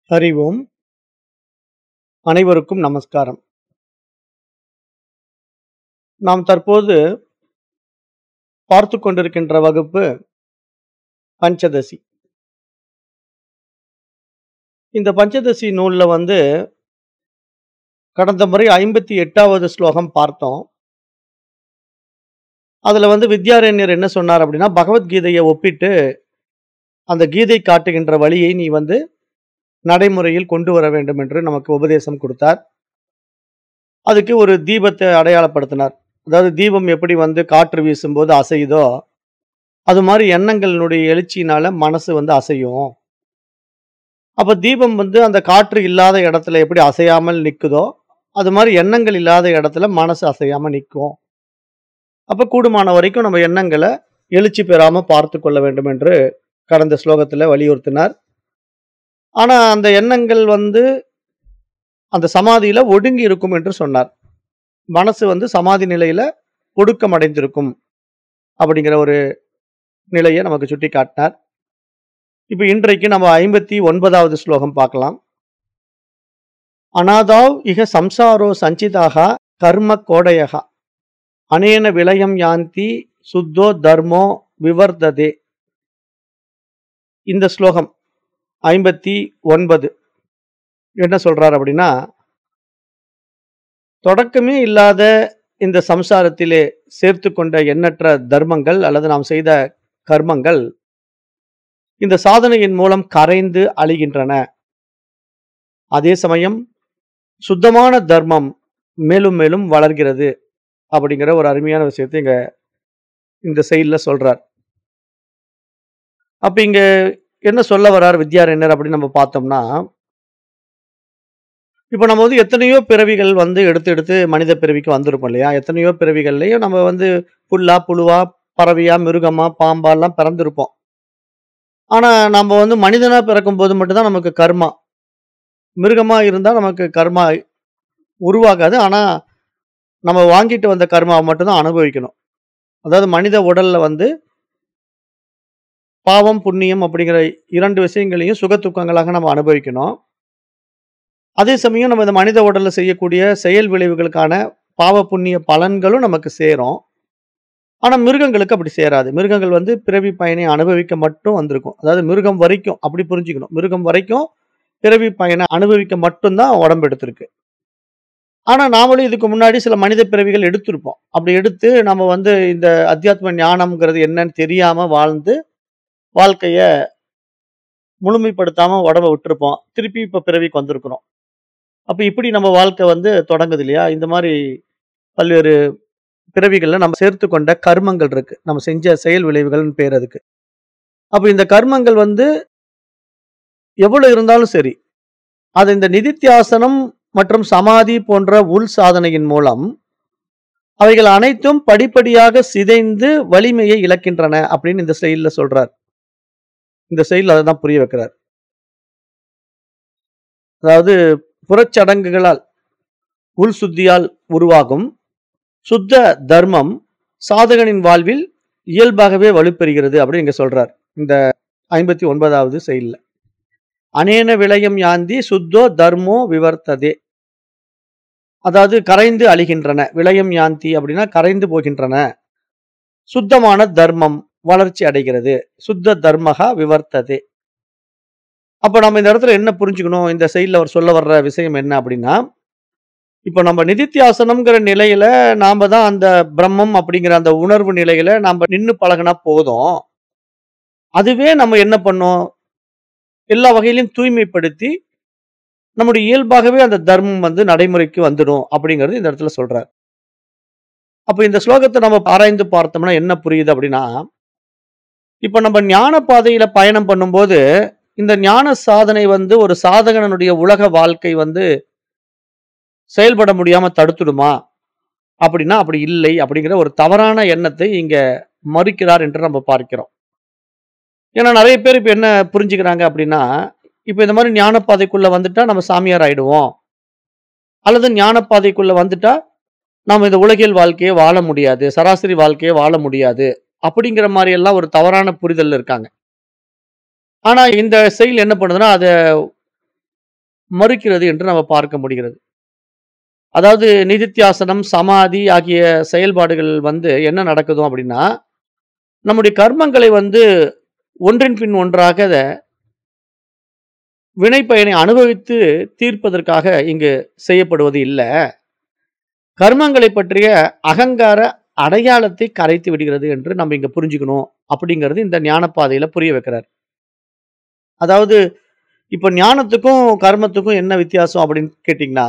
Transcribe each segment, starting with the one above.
ஹரி ஓம் அனைவருக்கும் நமஸ்காரம் நாம் தற்போது பார்த்து கொண்டிருக்கின்ற வகுப்பு பஞ்சதசி இந்த பஞ்சதசி நூல்ல வந்து கடந்த முறை ஐம்பத்தி எட்டாவது ஸ்லோகம் பார்த்தோம் அதுல வந்து வித்யாரண்யர் என்ன சொன்னார் அப்படின்னா பகவத்கீதையை ஒப்பிட்டு அந்த கீதை காட்டுகின்ற வழியை நீ வந்து நடைமுறையில் கொண்டு வர வேண்டும் என்று நமக்கு உபதேசம் கொடுத்தார் அதுக்கு ஒரு தீபத்தை அடையாளப்படுத்தினார் அதாவது தீபம் எப்படி வந்து காற்று வீசும்போது அசையுதோ அது மாதிரி எண்ணங்களினுடைய எழுச்சியினால மனசு வந்து அசையும் அப்ப தீபம் வந்து அந்த காற்று இல்லாத இடத்துல எப்படி அசையாமல் நிக்குதோ அது மாதிரி எண்ணங்கள் இல்லாத இடத்துல மனசு அசையாம நிற்கும் அப்ப கூடுமான வரைக்கும் நம்ம எண்ணங்களை எழுச்சி பெறாம பார்த்து கொள்ள வேண்டும் என்று கடந்த ஸ்லோகத்துல வலியுறுத்தினார் ஆனா அந்த எண்ணங்கள் வந்து அந்த சமாதியில ஒடுங்கி இருக்கும் என்று சொன்னார் மனசு வந்து சமாதி நிலையில ஒடுக்கம் அடைந்திருக்கும் அப்படிங்கிற ஒரு நிலையை நமக்கு சுட்டி காட்டினார் இப்ப இன்றைக்கு நம்ம ஐம்பத்தி ஒன்பதாவது ஸ்லோகம் பார்க்கலாம் அனாதாவ் இக சம்சாரோ சஞ்சிதாக கர்ம கோடயகா அனேன விலயம் யாந்தி சுத்தோ தர்மோ விவர்ததே இந்த ஸ்லோகம் ஐம்பத்தி ஒன்பது என்ன சொல்றார் அப்படின்னா தொடக்கமே இல்லாத இந்த சம்சாரத்திலே சேர்த்து கொண்ட எண்ணற்ற தர்மங்கள் அல்லது நாம் செய்த கர்மங்கள் இந்த சாதனையின் மூலம் கரைந்து அழிகின்றன அதே சமயம் சுத்தமான தர்மம் மேலும் மேலும் வளர்கிறது அப்படிங்கிற ஒரு அருமையான விஷயத்தை இங்க இந்த செயல்ல சொல்றார் அப்ப இங்க என்ன சொல்ல வர்றார் வித்யாரண்யர் அப்படின்னு நம்ம பார்த்தோம்னா இப்போ நம்ம வந்து எத்தனையோ பிறவிகள் வந்து எடுத்து எடுத்து மனித பிறவிக்கு வந்திருக்கோம் இல்லையா எத்தனையோ பிறவிகள்லையும் நம்ம வந்து புல்லா புழுவா பறவையா மிருகமா பாம்பாலாம் பிறந்திருப்போம் ஆனா நம்ம வந்து மனிதனா பிறக்கும் போது மட்டும்தான் நமக்கு கர்மா மிருகமா இருந்தா நமக்கு கர்மா உருவாகாது ஆனா நம்ம வாங்கிட்டு வந்த கர்மாவை மட்டும்தான் அனுபவிக்கணும் அதாவது மனித உடல்ல வந்து பாவம் புண்ணியம் அப்படிங்கிற இரண்டு விஷயங்களையும் சுக துக்கங்களாக நம்ம அனுபவிக்கணும் அதே சமயம் நம்ம இந்த மனித உடல்ல செய்யக்கூடிய செயல் விளைவுகளுக்கான பாவ புண்ணிய பலன்களும் நமக்கு சேரும் ஆனா மிருகங்களுக்கு அப்படி சேராது மிருகங்கள் வந்து பிறவி பயனை அனுபவிக்க மட்டும் வந்திருக்கும் அதாவது மிருகம் வரைக்கும் அப்படி புரிஞ்சுக்கணும் மிருகம் வரைக்கும் பிறவி பயனை அனுபவிக்க மட்டும்தான் உடம்பு எடுத்திருக்கு ஆனா நாமளும் இதுக்கு முன்னாடி சில மனித பிறவிகள் எடுத்திருப்போம் அப்படி எடுத்து நம்ம வந்து இந்த அத்தியாத்ம ஞானம்ங்கிறது என்னன்னு தெரியாம வாழ்ந்து வாழ்க்கைய முழுமைப்படுத்தாம உடம்ப விட்டுருப்போம் திருப்பி இப்ப பிறவிக்கு வந்திருக்கிறோம் அப்ப இப்படி நம்ம வாழ்க்கை வந்து தொடங்குது இல்லையா இந்த மாதிரி பல்வேறு பிறவிகள்ல நம்ம சேர்த்து கொண்ட கர்மங்கள் இருக்கு நம்ம செஞ்ச செயல் விளைவுகள்னு பேர் அதுக்கு அப்ப இந்த கர்மங்கள் வந்து எவ்வளவு இருந்தாலும் சரி அது இந்த நிதித்தியாசனம் மற்றும் சமாதி போன்ற உள் சாதனையின் மூலம் அவைகள் அனைத்தும் படிப்படியாக சிதைந்து வலிமையை இழக்கின்றன அப்படின்னு இந்த செயல்ல சொல்றார் இந்த செயல் அதை தான் புரிய வைக்கிறார் அதாவது புறச்சடங்குகளால் உள் சுத்தியால் உருவாகும் சுத்த தர்மம் சாதகனின் வாழ்வில் இயல்பாகவே வலுப்பெறுகிறது அப்படின்னு இங்க சொல்றார் இந்த ஐம்பத்தி ஒன்பதாவது செயல்ல அனேன விளையம் யாந்தி சுத்தோ தர்மோ விவர்த்ததே அதாவது கரைந்து அழிகின்றன விளையம் யாந்தி அப்படின்னா கரைந்து போகின்றன சுத்தமான தர்மம் வளர்ச்சி அடைகிறது சுத்த தர்மகா விவர்த்ததே அப்ப நம்ம இந்த இடத்துல என்ன புரிஞ்சுக்கணும் இந்த செயல்ல அவர் சொல்ல வர்ற விஷயம் என்ன அப்படின்னா இப்ப நம்ம நிதித்தியாசனம்ங்கிற நிலையில நாம தான் அந்த பிரம்மம் அப்படிங்கிற அந்த உணர்வு நிலையில நாம நின்னு பழகினா போதும் அதுவே நம்ம என்ன பண்ணோம் எல்லா வகையிலும் தூய்மைப்படுத்தி நம்முடைய இயல்பாகவே அந்த தர்மம் வந்து நடைமுறைக்கு வந்துடும் அப்படிங்கிறது இந்த இடத்துல சொல்றார் அப்ப இந்த ஸ்லோகத்தை நம்ம ஆராய்ந்து பார்த்தோம்னா என்ன புரியுது அப்படின்னா இப்ப நம்ம ஞான பாதையில பயணம் பண்ணும்போது இந்த ஞான சாதனை வந்து ஒரு சாதகனுடைய உலக வாழ்க்கை வந்து செயல்பட முடியாம தடுத்துடுமா அப்படின்னா அப்படி இல்லை அப்படிங்கிற ஒரு தவறான எண்ணத்தை இங்க மறுக்கிறார் என்று நம்ம பார்க்கிறோம் ஏன்னா நிறைய பேர் இப்ப என்ன புரிஞ்சுக்கிறாங்க அப்படின்னா இப்ப இந்த மாதிரி ஞானப்பாதைக்குள்ள வந்துட்டா நம்ம சாமியார் ஆயிடுவோம் அல்லது ஞானப்பாதைக்குள்ள வந்துட்டா நம்ம இந்த உலகியல் வாழ்க்கையை வாழ முடியாது சராசரி வாழ்க்கையை வாழ முடியாது அப்படிங்கிற மாதிரி எல்லாம் ஒரு தவறான புரிதல் இருக்காங்க ஆனா இந்த செயல் என்ன பண்ணுதுன்னா அதை மறுக்கிறது என்று நம்ம பார்க்க முடிகிறது. அதாவது நிதித்தியாசனம், சமாதி ஆகிய செயல்பாடுகள் வந்து என்ன நடக்குதோ அப்படின்னா, நம்முடைய கர்மங்களை வந்து ஒன்றின் பின் ஒன்றாக அத வினைப்பயனை அனுபவித்து தீர்ப்பதற்காக இங்கு செய்யப்படுவது இல்ல. கர்மங்களை பற்றிய அகங்கார அடையாளத்தை கரைத்து விடுகிறது என்று நம்ம இங்க புரிஞ்சுக்கணும். அப்படிங்கிறது இந்த ஞானப்பாதையில புரிய வைக்கிறார். அதாவது இப்ப ஞானத்துக்கும், கர்மத்துக்கும் என்ன வித்தியாசம் அப்படின்னு கேட்டீங்கன்னா,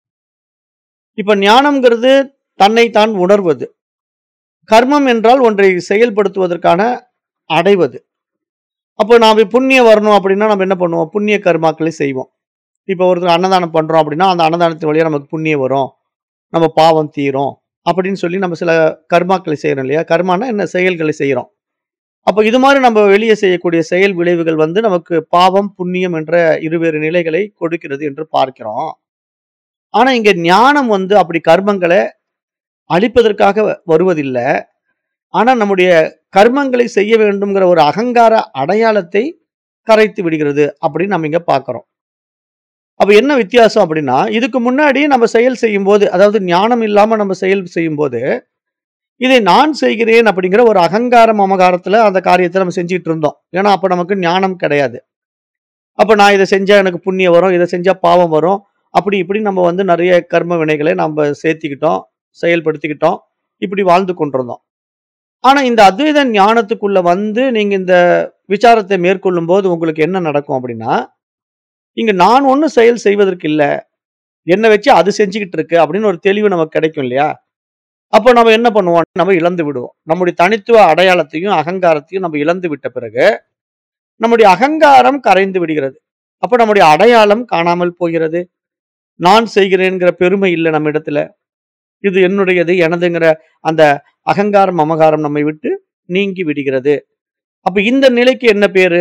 இப்ப ஞானம்ங்கிறது தன்னை தான் உணர்வது. கர்மம் என்றால் ஒன்றை செயல்படுத்துவதற்கான அடைவது. அப்போ நாம புண்ணியம் வரணும் அப்படின்னா நம்ம என்ன பண்ணுவோம்? புண்ணிய கர்மாக்களை செய்வோம். இப்ப ஒருத்தர் அன்னதானம் பண்றோம் அப்படின்னா, அந்த அன்னதானத்தின் வழியா நமக்கு புண்ணியம் வரும். நம்ம பாவம் தீரும். அப்படின்னு சொல்லி நம்ம சில கர்மாக்களை செய்றோம் இல்லையா? கர்மான்னா என்ன? செயல்களை செய்றோம். அப்ப இது மாரி நம்ம வெளிய செய்யக்கூடிய செயல் விளைவுகள் வந்து நமக்கு பாவம், புண்ணியம் என்ற இருவேறு நிலைகளை கொடுக்கிறது என்று பார்க்கிறோம். ஆனா இங்க ஞானம் வந்து அப்படி கர்மங்கள அழிப்பதற்காக வருவதில்ல. ஆனா நம்முடைய கர்மங்களை செய்ய வேண்டும்ங்கிற ஒரு அகங்கார அடையாளத்தை கரைத்து விடுகிறது அப்படின்னு நம்ம இங்க பார்க்கிறோம். அப்ப என்ன வித்தியாசம் அப்படின்னா, இதுக்கு முன்னாடி நம்ம செயல் செய்யும்போது, அதாவது ஞானம் இல்லாம நம்ம செயல் செய்யும்போது, இதை நான் செய்கிறேன் அப்படிங்கிற ஒரு அகங்கார மமகாரத்துல அந்த காரியத்த நம்ம செஞ்சுட்டு இருந்தோம். ஏன்னா அப்ப நமக்கு ஞானம் கிடையாது. அப்ப நான் இத செஞ்சா எனக்கு புண்ணியம் வரும். இத செஞ்சா பாவம் வரும். அப்படி இப்படி நம்ம வந்து நெறைய கர்ம வினைகளை நம்ம சேர்த்துக்கிட்டோம், செயல்படுத்திக்கிட்டோம். இப்படி வாழ்ந்து கொண்டிருந்தோம். ஆனா இந்த அத்வைத ஞானத்துக்குள்ள வந்து நீங்க இந்த விசாரத்தை மேற்கொள்ளும்போது உங்களுக்கு என்ன நடக்கும் அப்படின்னா, இங்க நான் ஒண்ணும் செயல் செய்வதற்கு இல்ல. என்ன வச்சு அது செஞ்சுகிட்டு இருக்கு அப்படின்னு ஒரு தெளிவு நமக்கு கிடைக்கும் இல்லையா? அப்போ நம்ம என்ன பண்ணுவோம்? நம்ம இழந்து விடுவோம். நம்முடைய தனித்துவ அடையாளத்தையும், அகங்காரத்தையும் நம்ம இழந்து விட்ட பிறகு, நம்முடைய அகங்காரம் கரைந்து விடுகிறது. அப்ப நம்முடைய அடையாளம் காணாமல் போகிறது. நான் செய்கிறேன்ங்கிற பெருமை இல்ல நம்மிடத்துல. இது என்னுடையது, எனதுங்கிற அந்த அகங்காரம், மமகாரம் நம்மை விட்டு நீங்கி விடுகிறது. அப்ப இந்த நிலைக்கு என்ன பேரு?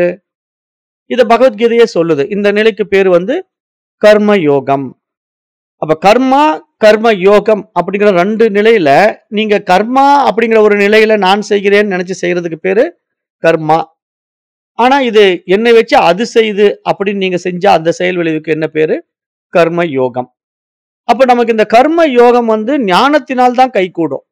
இத பகவத்கீதையே சொல்லுது. இந்த நிலைக்கு பேரு வந்து கர்ம யோகம். அப்ப கர்மா, கர்ம யோகம் அப்படிங்கிற 2 நிலையில, நீங்க கர்மா அப்படிங்கிற ஒரு நிலையில நான் செய்கிறேன்னு நெனச்சு செய்றதுக்கு பேரு கர்மா. ஆனா இது என்னை வச்சு அது செய்யுது அப்படின்னு நீங்க செஞ்சா அந்த செயல் விளைவுக்கு என்ன பேரு? கர்ம யோகம். அப்ப நமக்கு இந்த கர்ம யோகம் வந்து ஞானத்தினால் தான் கைகூடும்.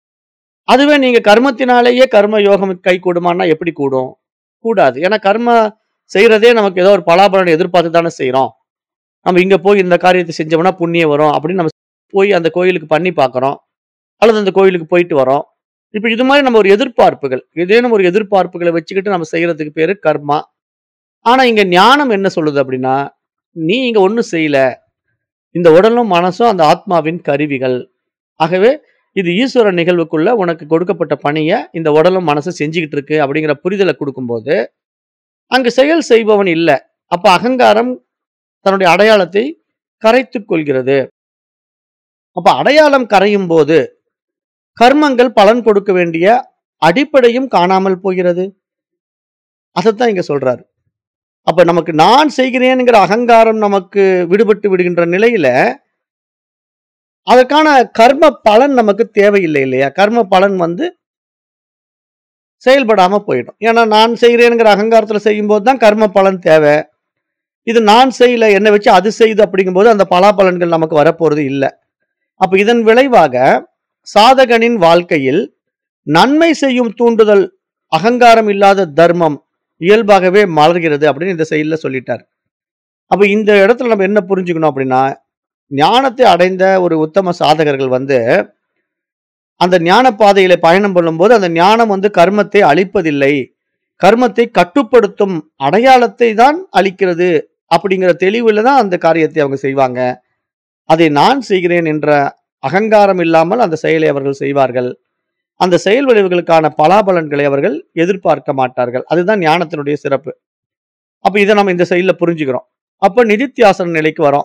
அதுவே நீங்க கர்மத்தினாலேயே கர்ம யோகம் கைகூடுமான்னா எப்படி கூடும்? கூடாது. ஏன்னா கர்ம செய்றதே நமக்கு ஏதோ ஒரு பலாபலனை எதிர்பார்த்து தானே செய்றோம். நம்ம இங்க போய் இந்த காரியத்த செஞ்சோம்னா புண்ணியம் வரும் அப்படின்னு நம்ம போய் அந்த கோயிலுக்கு பண்ணி பார்க்கிறோம். அல்லது அந்த கோயிலுக்கு போயிட்டு வரோம். இப்ப இது மாரி நம்ம ஒரு எதிர்பார்ப்புகள், ஏதேனும் ஒரு எதிர்பார்ப்புகள வச்சுக்கிட்டு நம்ம செய்றதுக்கு பேரு கர்மா. ஆனா இங்க ஞானம் என்ன சொல்லுது அப்படின்னா, நீ இங்க ஒண்ணும் செய்யல. இந்த உடலும், மனசும் அந்த ஆத்மாவின் கருவிகள். ஆகவே இது ஈஸ்வர நிகழ்வுக்குள்ள உனக்கு கொடுக்கப்பட்ட பணிய இந்த உடலும், மனசும் செஞ்சுகிட்டு இருக்கு அப்படிங்கிற புரிதல குடுக்கும்போது, அங்கு செயல் செய்பவன் இல்ல. அப்ப அகங்காரம் தன்னுடைய அடையாளத்தை கரைத்துக் கொள்கிறது. அப்ப அடையாளம் கரையும்போது, கர்மங்கள் பலன் கொடுக்க வேண்டிய அடிப்படையும் காணாமல் போகிறது. அதத்தான் இங்க சொல்றாரு. அப்ப நமக்கு நான் செய்கிறேன்ங்கிற அகங்காரம் நமக்கு விடுபட்டு விடுகின்ற நிலையில, அதற்கான கர்ம பலன் நமக்கு தேவையில்லை இல்லையா? கர்ம பலன் வந்து செயல்படாம போயிடும். ஏன்னா நான் செய்கிறேன்ங்கிற அகங்காரத்துல செய்யும்போது தான் கர்ம பலன் தேவை. இது நான் செய்யல, என்ன வச்சு அது செய்யுது அப்படிங்கும்போது அந்த பலாபலன்கள் நமக்கு வரப்போறது இல்ல. அப்ப இதன் விளைவாக சாதகனின் வாழ்க்கையில் நன்மை செய்யும் தூண்டுதல் அகங்காரம் இல்லாத தர்மம் இயல்பாகவே மலர்கிறது அப்படின்னு இந்த செயல்ல சொல்லிட்டார். அப்ப இந்த இடத்துல நம்ம என்ன புரிஞ்சுக்கணும் அப்படின்னா, ஞானத்தை அடைந்த ஒரு உத்தம சாதகர்கள் வந்து, அந்த ஞான பாதையில பயணம் பண்ணும்போது, அந்த ஞானம் வந்து கர்மத்தை அழிப்பதில்லை. கர்மத்தை கட்டுப்படுத்தும் அடையாளத்தை தான் அளிக்கிறது. அப்படிங்கிற தெளிவுல தான் அந்த காரியத்தை அவங்க செய்வாங்க. அதை நான் செய்கிறேன் என்ற அகங்காரம் இல்லாமல் அந்த செயலை அவர்கள் செய்வார்கள். அந்த செயல் விளைவுகளுக்கான பலாபலன்களை அவர்கள் எதிர்பார்க்க மாட்டார்கள். அதுதான் ஞானத்தினுடைய சிறப்பு. அப்ப இத நம்ம இந்த செயல்ல புரிஞ்சுக்கிறோம். அப்ப நிதித்தியாசன நிலைக்கு வரோம்.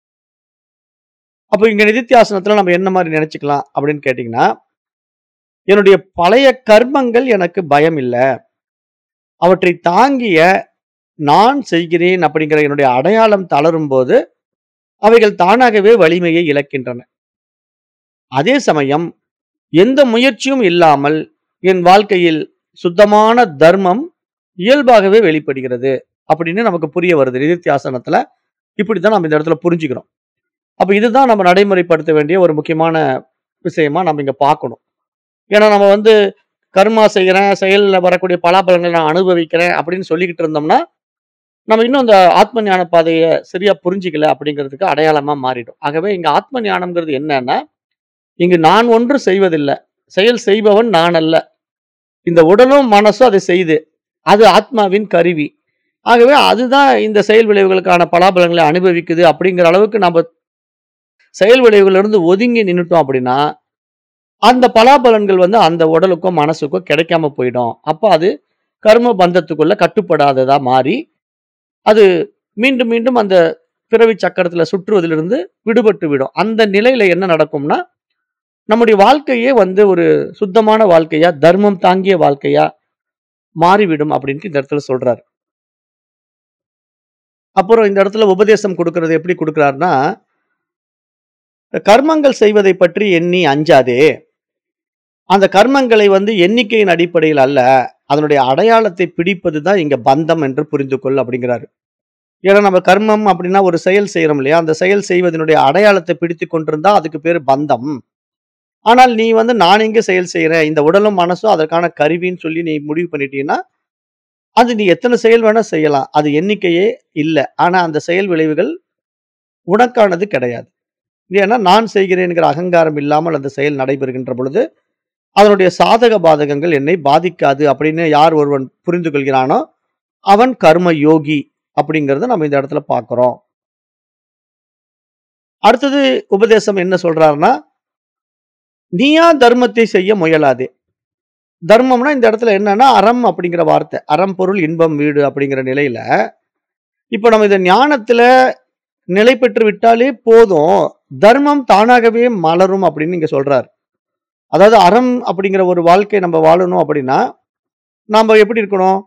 அப்ப இங்க நிதித்தியாசனத்துல நம்ம என்ன மாரி நெனச்சுக்கலாம் அப்படின்னு கேட்டீங்கன்னா, என்னுடைய பழைய கர்மங்கள் எனக்கு பயம் இல்ல. அவற்றை தாங்கிய நான் செய்கிறேன் அப்படிங்கிற என்னுடைய அடையாளம் தளரும்போது, அவைகள் தானாகவே வலிமையை இழக்கின்றன. அதே சமயம் எந்த முயற்சியும் இல்லாமல் என் வாழ்க்கையில் சுத்தமான தர்மம் இயல்பாகவே வெளிப்படுகிறது. அப்படின்னு நமக்கு புரிய வருது. நிதித்தியாசனத்துல இப்படித்தான் நம்ம இந்த இடத்துல புரிஞ்சுக்கிறோம் அப்ப இதுதான் நம்ம நடைமுறைப்படுத்த வேண்டிய ஒரு முக்கியமான விஷயமா நம்ம இங்க பார்க்கணும் ஏன்னா நம்ம வந்து கர்மா செய்கிறேன் செயல்ல வரக்கூடிய பலாபலங்களை நான் அனுபவிக்கிறேன் அப்படின்னு சொல்லிக்கிட்டு இருந்தோம்னா நம்ம இன்னும் அந்த ஆத்ம ஞான பாதையை சரியா புரிஞ்சிக்கல அப்படிங்கிறதுக்கு அடையாளமா மாறிடும் ஆகவே இங்க ஆத்ம ஞானம்ங்கிறது என்னன்னா இங்கு நான் ஒன்று செய்வதில்லை செயல் செய்பவன் நான் அல்ல இந்த உடலும் மனசும் அதை செய்து அது ஆத்மாவின் கருவி ஆகவே அதுதான் இந்த செயல் விளைவுகளுக்கான பலாபலங்களை அனுபவிக்குது அப்படிங்கிற அளவுக்கு நம்ம செயல் விளைவுகள்ல இருந்து ஒதுங்கி நின்னுட்டோம் அப்படின்னா அந்த பலாபலன்கள் வந்து அந்த உடலுக்கும் மனசுக்கும் கிடைக்காம போயிடும் அப்போ அது கர்ம பந்தத்துக்குள்ள கட்டுப்படாததா மாறி அது மீண்டும் மீண்டும் அந்த பிறவி சக்கரத்துல சுற்றுவதிலிருந்து விடுபட்டு விடும் அந்த நிலையில என்ன நடக்கும்னா நம்முடைய வாழ்க்கையே வந்து ஒரு சுத்தமான வாழ்க்கையா தர்மம் தாங்கிய வாழ்க்கையா மாறிவிடும் அப்படின்னு இந்த இடத்துல சொல்றாரு அப்புறம் இந்த இடத்துல உபதேசம் கொடுக்கறது எப்படி கொடுக்கிறாருன்னா கர்மங்கள் செய்வதை பற்றி எண்ணி அஞ்சாதே அந்த கர்மங்களை வந்து எண்ணிக்கையின் அடிப்படையில் அல்ல அதனுடைய அடையாளத்தை பிடிப்பது தான் இங்க பந்தம் என்று புரிந்து கொள் அப்படிங்கிறாரு ஏன்னா நம்ம கர்மம் அப்படின்னா ஒரு செயல் செய்யறோம் இல்லையா அந்த செயல் செய்வதனுடைய அடையாளத்தை பிடித்து கொண்டிருந்தா அதுக்கு பேர் பந்தம் ஆனால் நீ வந்து நான் எங்க செயல் செய்யறேன் இந்த உடலும் மனசும் அதற்கான கருவின்னு சொல்லி நீ முடிவு பண்ணிட்டீங்கன்னா அது நீ எத்தனை செயல் வேணா செய்யலாம் அது எண்ணிக்கையே இல்லை ஆனா அந்த செயல் விளைவுகள் உனக்கானது கிடையாது ஏன்னா நான் செய்கிறேன்கிற அகங்காரம் இல்லாமல் அந்த செயல் நடைபெறுகின்ற பொழுது அதனுடைய சாதக பாதகங்கள் என்னை பாதிக்காது அப்படின்னு யார் ஒருவன் புரிந்து கொள்கிறானோ அவன் கர்ம யோகி அப்படிங்கறத நம்ம இந்த இடத்துல பார்க்கிறோம் அடுத்தது உபதேசம் என்ன சொல்றாருன்னா நீயா தர்மத்தை செய்ய முயலாதே தர்மம்னா இந்த இடத்துல என்னன்னா அறம் அப்படிங்கிற வார்த்தை அறம் பொருள் இன்பம் வீடு அப்படிங்கிற நிலையில இப்ப நம்ம இதை ஞானத்துல நிலை பெற்று விட்டாலே போதும் தர்மம் தானாகவே மலரும் அப்படின்னு இங்க சொல்றாரு அதாவது அறம் அப்படிங்கிற ஒரு வாழ்க்கை நம்ம வாழணும் அப்படின்னா நாம எப்படி இருக்கணும்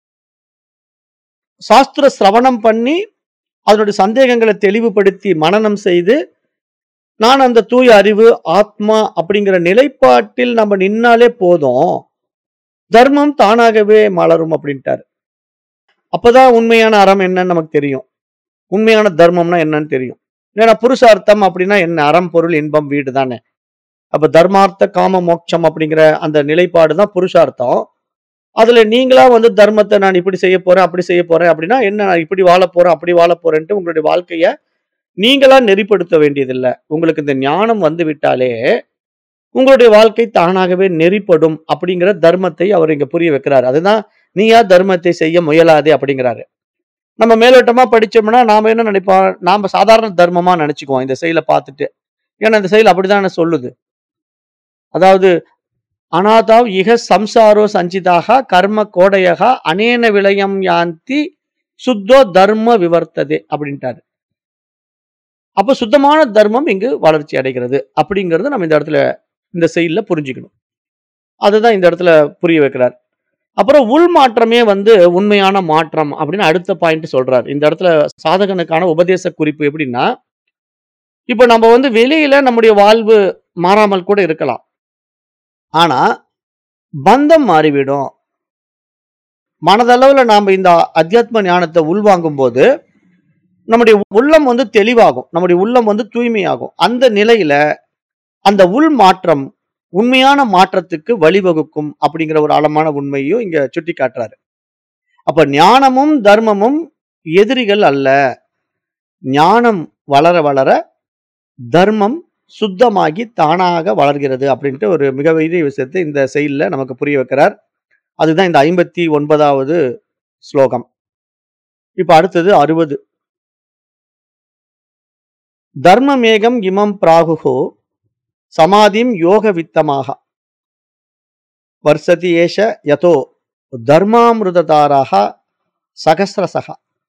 சாஸ்திர சிரவணம் பண்ணி அதனுடைய சந்தேகங்களை தெளிவுபடுத்தி மனனம் செய்து நான் அந்த தூய அறிவு ஆத்மா அப்படிங்கிற நிலைப்பாட்டில் நம்ம நின்னாலே போதும் தர்மம் தானாகவே மலரும் அப்படின்ட்டாரு அப்பதான் உண்மையான அறம் என்னன்னு நமக்கு தெரியும் உண்மையான தர்மம்னா என்னன்னு தெரியும் ஏன்னா புருஷார்த்தம் அப்படின்னா என்ன அறம் பொருள் இன்பம் வீடு தானே அப்ப தர்மார்த்த காம மோட்சம் அப்படிங்கிற அந்த நிலைப்பாடு தான் புருஷார்த்தம் அதுல நீங்களா வந்து தர்மத்தை நான் இப்படி செய்ய போறேன் அப்படி செய்ய போறேன் அப்படின்னா என்ன நான் இப்படி வாழ போறேன் அப்படி வாழ போறேன்ட்டு உங்களுடைய வாழ்க்கைய நீங்களா நெறிப்படுத்த வேண்டியதில்லை உங்களுக்கு இந்த ஞானம் வந்து விட்டாலே உங்களுடைய வாழ்க்கை தானாகவே நெறிப்படும் அப்படிங்கிற தர்மத்தை அவர் இங்க புரிய வைக்கிறாரு அதுதான் நீயா தர்மத்தை செய்ய முயலாதே அப்படிங்கிறாரு நம்ம மேலோட்டமா படிச்சோம்னா நாம என்ன நினைப்போம் நாம சாதாரண தர்மமா நினைச்சுக்குவோம் இந்த செயலை பார்த்துட்டு ஏன்னா இந்த செயல் அப்படிதானே சொல்லுது அதாவது அநாதாவ் இக சம்சாரோ சஞ்சிதாக கர்ம கோடையக அனேன விளயம் யாந்தி சுத்தோ தர்ம விவர்த்ததே அப்படின்ட்டாரு அப்ப சுத்தமான தர்மம் இங்கு வளர்ச்சி அடைகிறது அப்படிங்கறது நம்ம இந்த இடத்துல இந்த செயல்ல புரிஞ்சுக்கணும் அதுதான் இந்த இடத்துல புரிய வைக்கிறார் அப்புறம் உள் மாற்றமே வந்து உண்மையான மாற்றம் அப்படின்னு அடுத்த பாயிண்ட் சொல்றாரு இந்த இடத்துல சாதகனுக்கான உபதேச குறிப்பு எப்படின்னா இப்ப நம்ம வந்து வெளியில நம்முடைய வாழ்வு மாறாமல் கூட இருக்கலாம் ஆனா பந்தம் மாறிவிடும் மனதளவுல நாம இந்த அத்தியாத்ம ஞானத்தை உள்வாங்கும் போது நம்முடைய உள்ளம் வந்து தெளிவாகும் நம்முடைய உள்ளம் வந்து தூய்மையாகும் அந்த நிலையில அந்த உள் மாற்றம் உண்மையான மாற்றத்துக்கு வழிவகுக்கும் அப்படிங்கிற ஒரு ஆழமான உண்மையும் இங்க சுட்டி காட்டுறாரு அப்ப ஞானமும் தர்மமும் எதிரிகள் அல்ல ஞானம் வளர வளர தர்மம் சுத்தமாகி தானாக வளர்கிறது அப்படின்ட்டு ஒரு மிக பெரிய விஷயத்தை இந்த செயல்ல நமக்கு புரிய வைக்கிறார் அதுதான் இந்த ஐம்பத்தி ஒன்பதாவது ஸ்லோகம் இப்ப அடுத்தது அறுபது தர்மமேகம் இமம் பிராகுகோ சமாதிம் யோக வித்தமாக வர்சதி ஏஷ யதோ தர்மாமிருததாராக சகசிரசக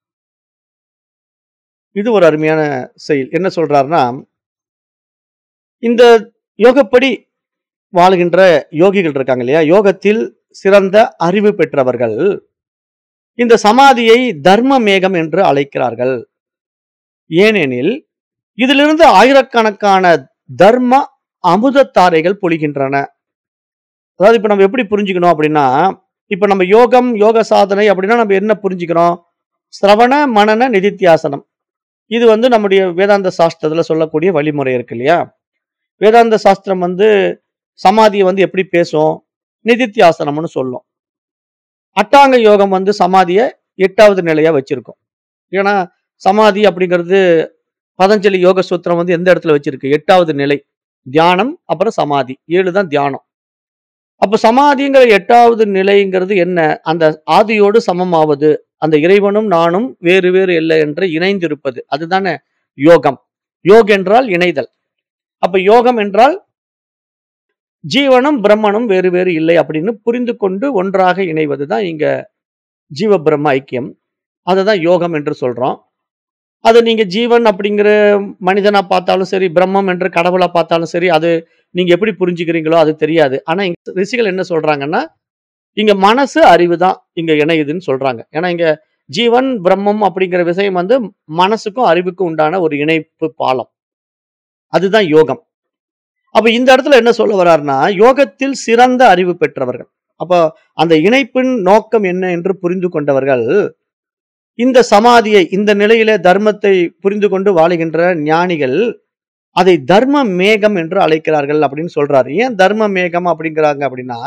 இது ஒரு அருமையான செயல் என்ன சொல்றாருன்னா இந்த யோகப்படி வாழ்கின்ற யோகிகள் இருக்காங்க இல்லையா யோகத்தில் சிறந்த அறிவு பெற்றவர்கள் இந்த சமாதியை தர்ம மேகம் என்று அழைக்கிறார்கள் ஏனெனில் இதிலிருந்து ஆயிரக்கணக்கான தர்ம அமுதத்தாரைகள் பொழிகின்றன அதாவது இப்ப நம்ம எப்படி புரிஞ்சுக்கணும் அப்படின்னா இப்ப நம்ம யோகம் யோக சாதனை அப்படின்னா நம்ம என்ன புரிஞ்சுக்கிறோம் சிரவண மனன நிதித்தியாசனம் இது வந்து நம்முடைய வேதாந்த சாஸ்திரத்துல சொல்லக்கூடிய வழிமுறை இருக்கு இல்லையா வேதாந்த சாஸ்திரம் வந்து சமாதியை வந்து எப்படி பேசும் நிதித்தியாசனம்னு சொல்லும் அட்டாங்க யோகம் வந்து சமாதியை எட்டாவது நிலையா வச்சிருக்கும் ஏன்னா சமாதி அப்படிங்கிறது பதஞ்சலி யோக சூத்திரம் வந்து எந்த இடத்துல வச்சிருக்கு எட்டாவது நிலை தியானம் அப்புறம் சமாதி ஏழு தான் தியானம் அப்ப சமாதிங்கிற எட்டாவது நிலைங்கிறது என்ன அந்த ஆதியோடு சமமாவது அந்த இறைவனும் நானும் வேறு வேறு இல்லை என்று இணைந்திருப்பது அதுதானே யோகம் யோக் என்றால் இணைதல் அப்ப யோகம் என்றால் ஜீவனும் பிரம்மனும் வேறு வேறு இல்லை அப்படின்னு புரிந்து கொண்டு ஒன்றாக இணைவது தான் இங்க ஜீவ பிரம்ம ஐக்கியம் அதுதான் யோகம் என்று சொல்றோம் அது நீங்க ஜீவன் அப்படிங்கிற மனிதனா பார்த்தாலும் சரி பிரம்மம் என்று கடவுளா பார்த்தாலும் சரி அது நீங்க எப்படி புரிஞ்சுக்கிறீங்களோ அது தெரியாது ஆனா இங்க ரிஷிகள் என்ன சொல்றாங்கன்னா இங்க மனசு அறிவு தான் இங்க இணையுதுன்னு சொல்றாங்க ஏன்னா இங்க ஜீவன் பிரம்மம் அப்படிங்கிற விஷயம் வந்து மனசுக்கும் அறிவுக்கும் உண்டான ஒரு இணைப்பு பாலம் அதுதான் யோகம் அப்ப இந்த இடத்துல என்ன சொல்ல வர்றாருன்னா யோகத்தில் சிறந்த அறிவு பெற்றவர்கள் அப்போ அந்த இணைப்பின் நோக்கம் என்ன என்று புரிந்து கொண்டவர்கள் இந்த சமாதியை இந்த நிலையில தர்மத்தை புரிந்து கொண்டு வாழுகின்ற ஞானிகள் அதை தர்ம மேகம் என்று அழைக்கிறார்கள் அப்படின்னு சொல்றாரு ஏன் தர்ம மேகம் அப்படிங்கிறாங்க அப்படின்னா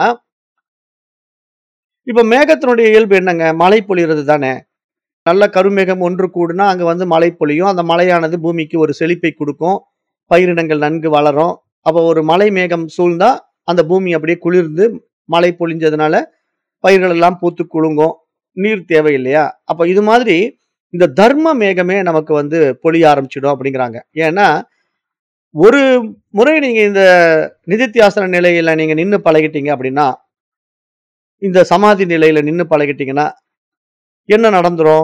இப்ப மேகத்தினுடைய இயல்பு என்னங்க மழை பொழிகிறது தானே நல்ல கருமேகம் ஒன்று கூடுனா அங்க வந்து மழை பொழியும் அந்த மழையானது பூமிக்கு ஒரு செழிப்பை கொடுக்கும் பயிரினங்கள் நன்கு வளரும் அப்போ ஒரு மலை மேகம் சூழ்ந்தா அந்த பூமி அப்படியே குளிர்ந்து மழை பொழிஞ்சதுனால பயிர்கள் எல்லாம் பூத்து குலுங்கும் நீர் தேவை இல்லையா அப்ப இது மாதிரி இந்த தர்ம மேகமே நமக்கு வந்து பொழிய ஆரம்பிச்சிடும் அப்படிங்கிறாங்க ஏன்னா ஒரு முறை நீங்க இந்த நிதித்தியாசன நிலையில நீங்க நின்னு பழகிட்டீங்க அப்படின்னா இந்த சமாதி நிலையில நின்னு பழகிட்டீங்கன்னா என்ன நடந்துரும்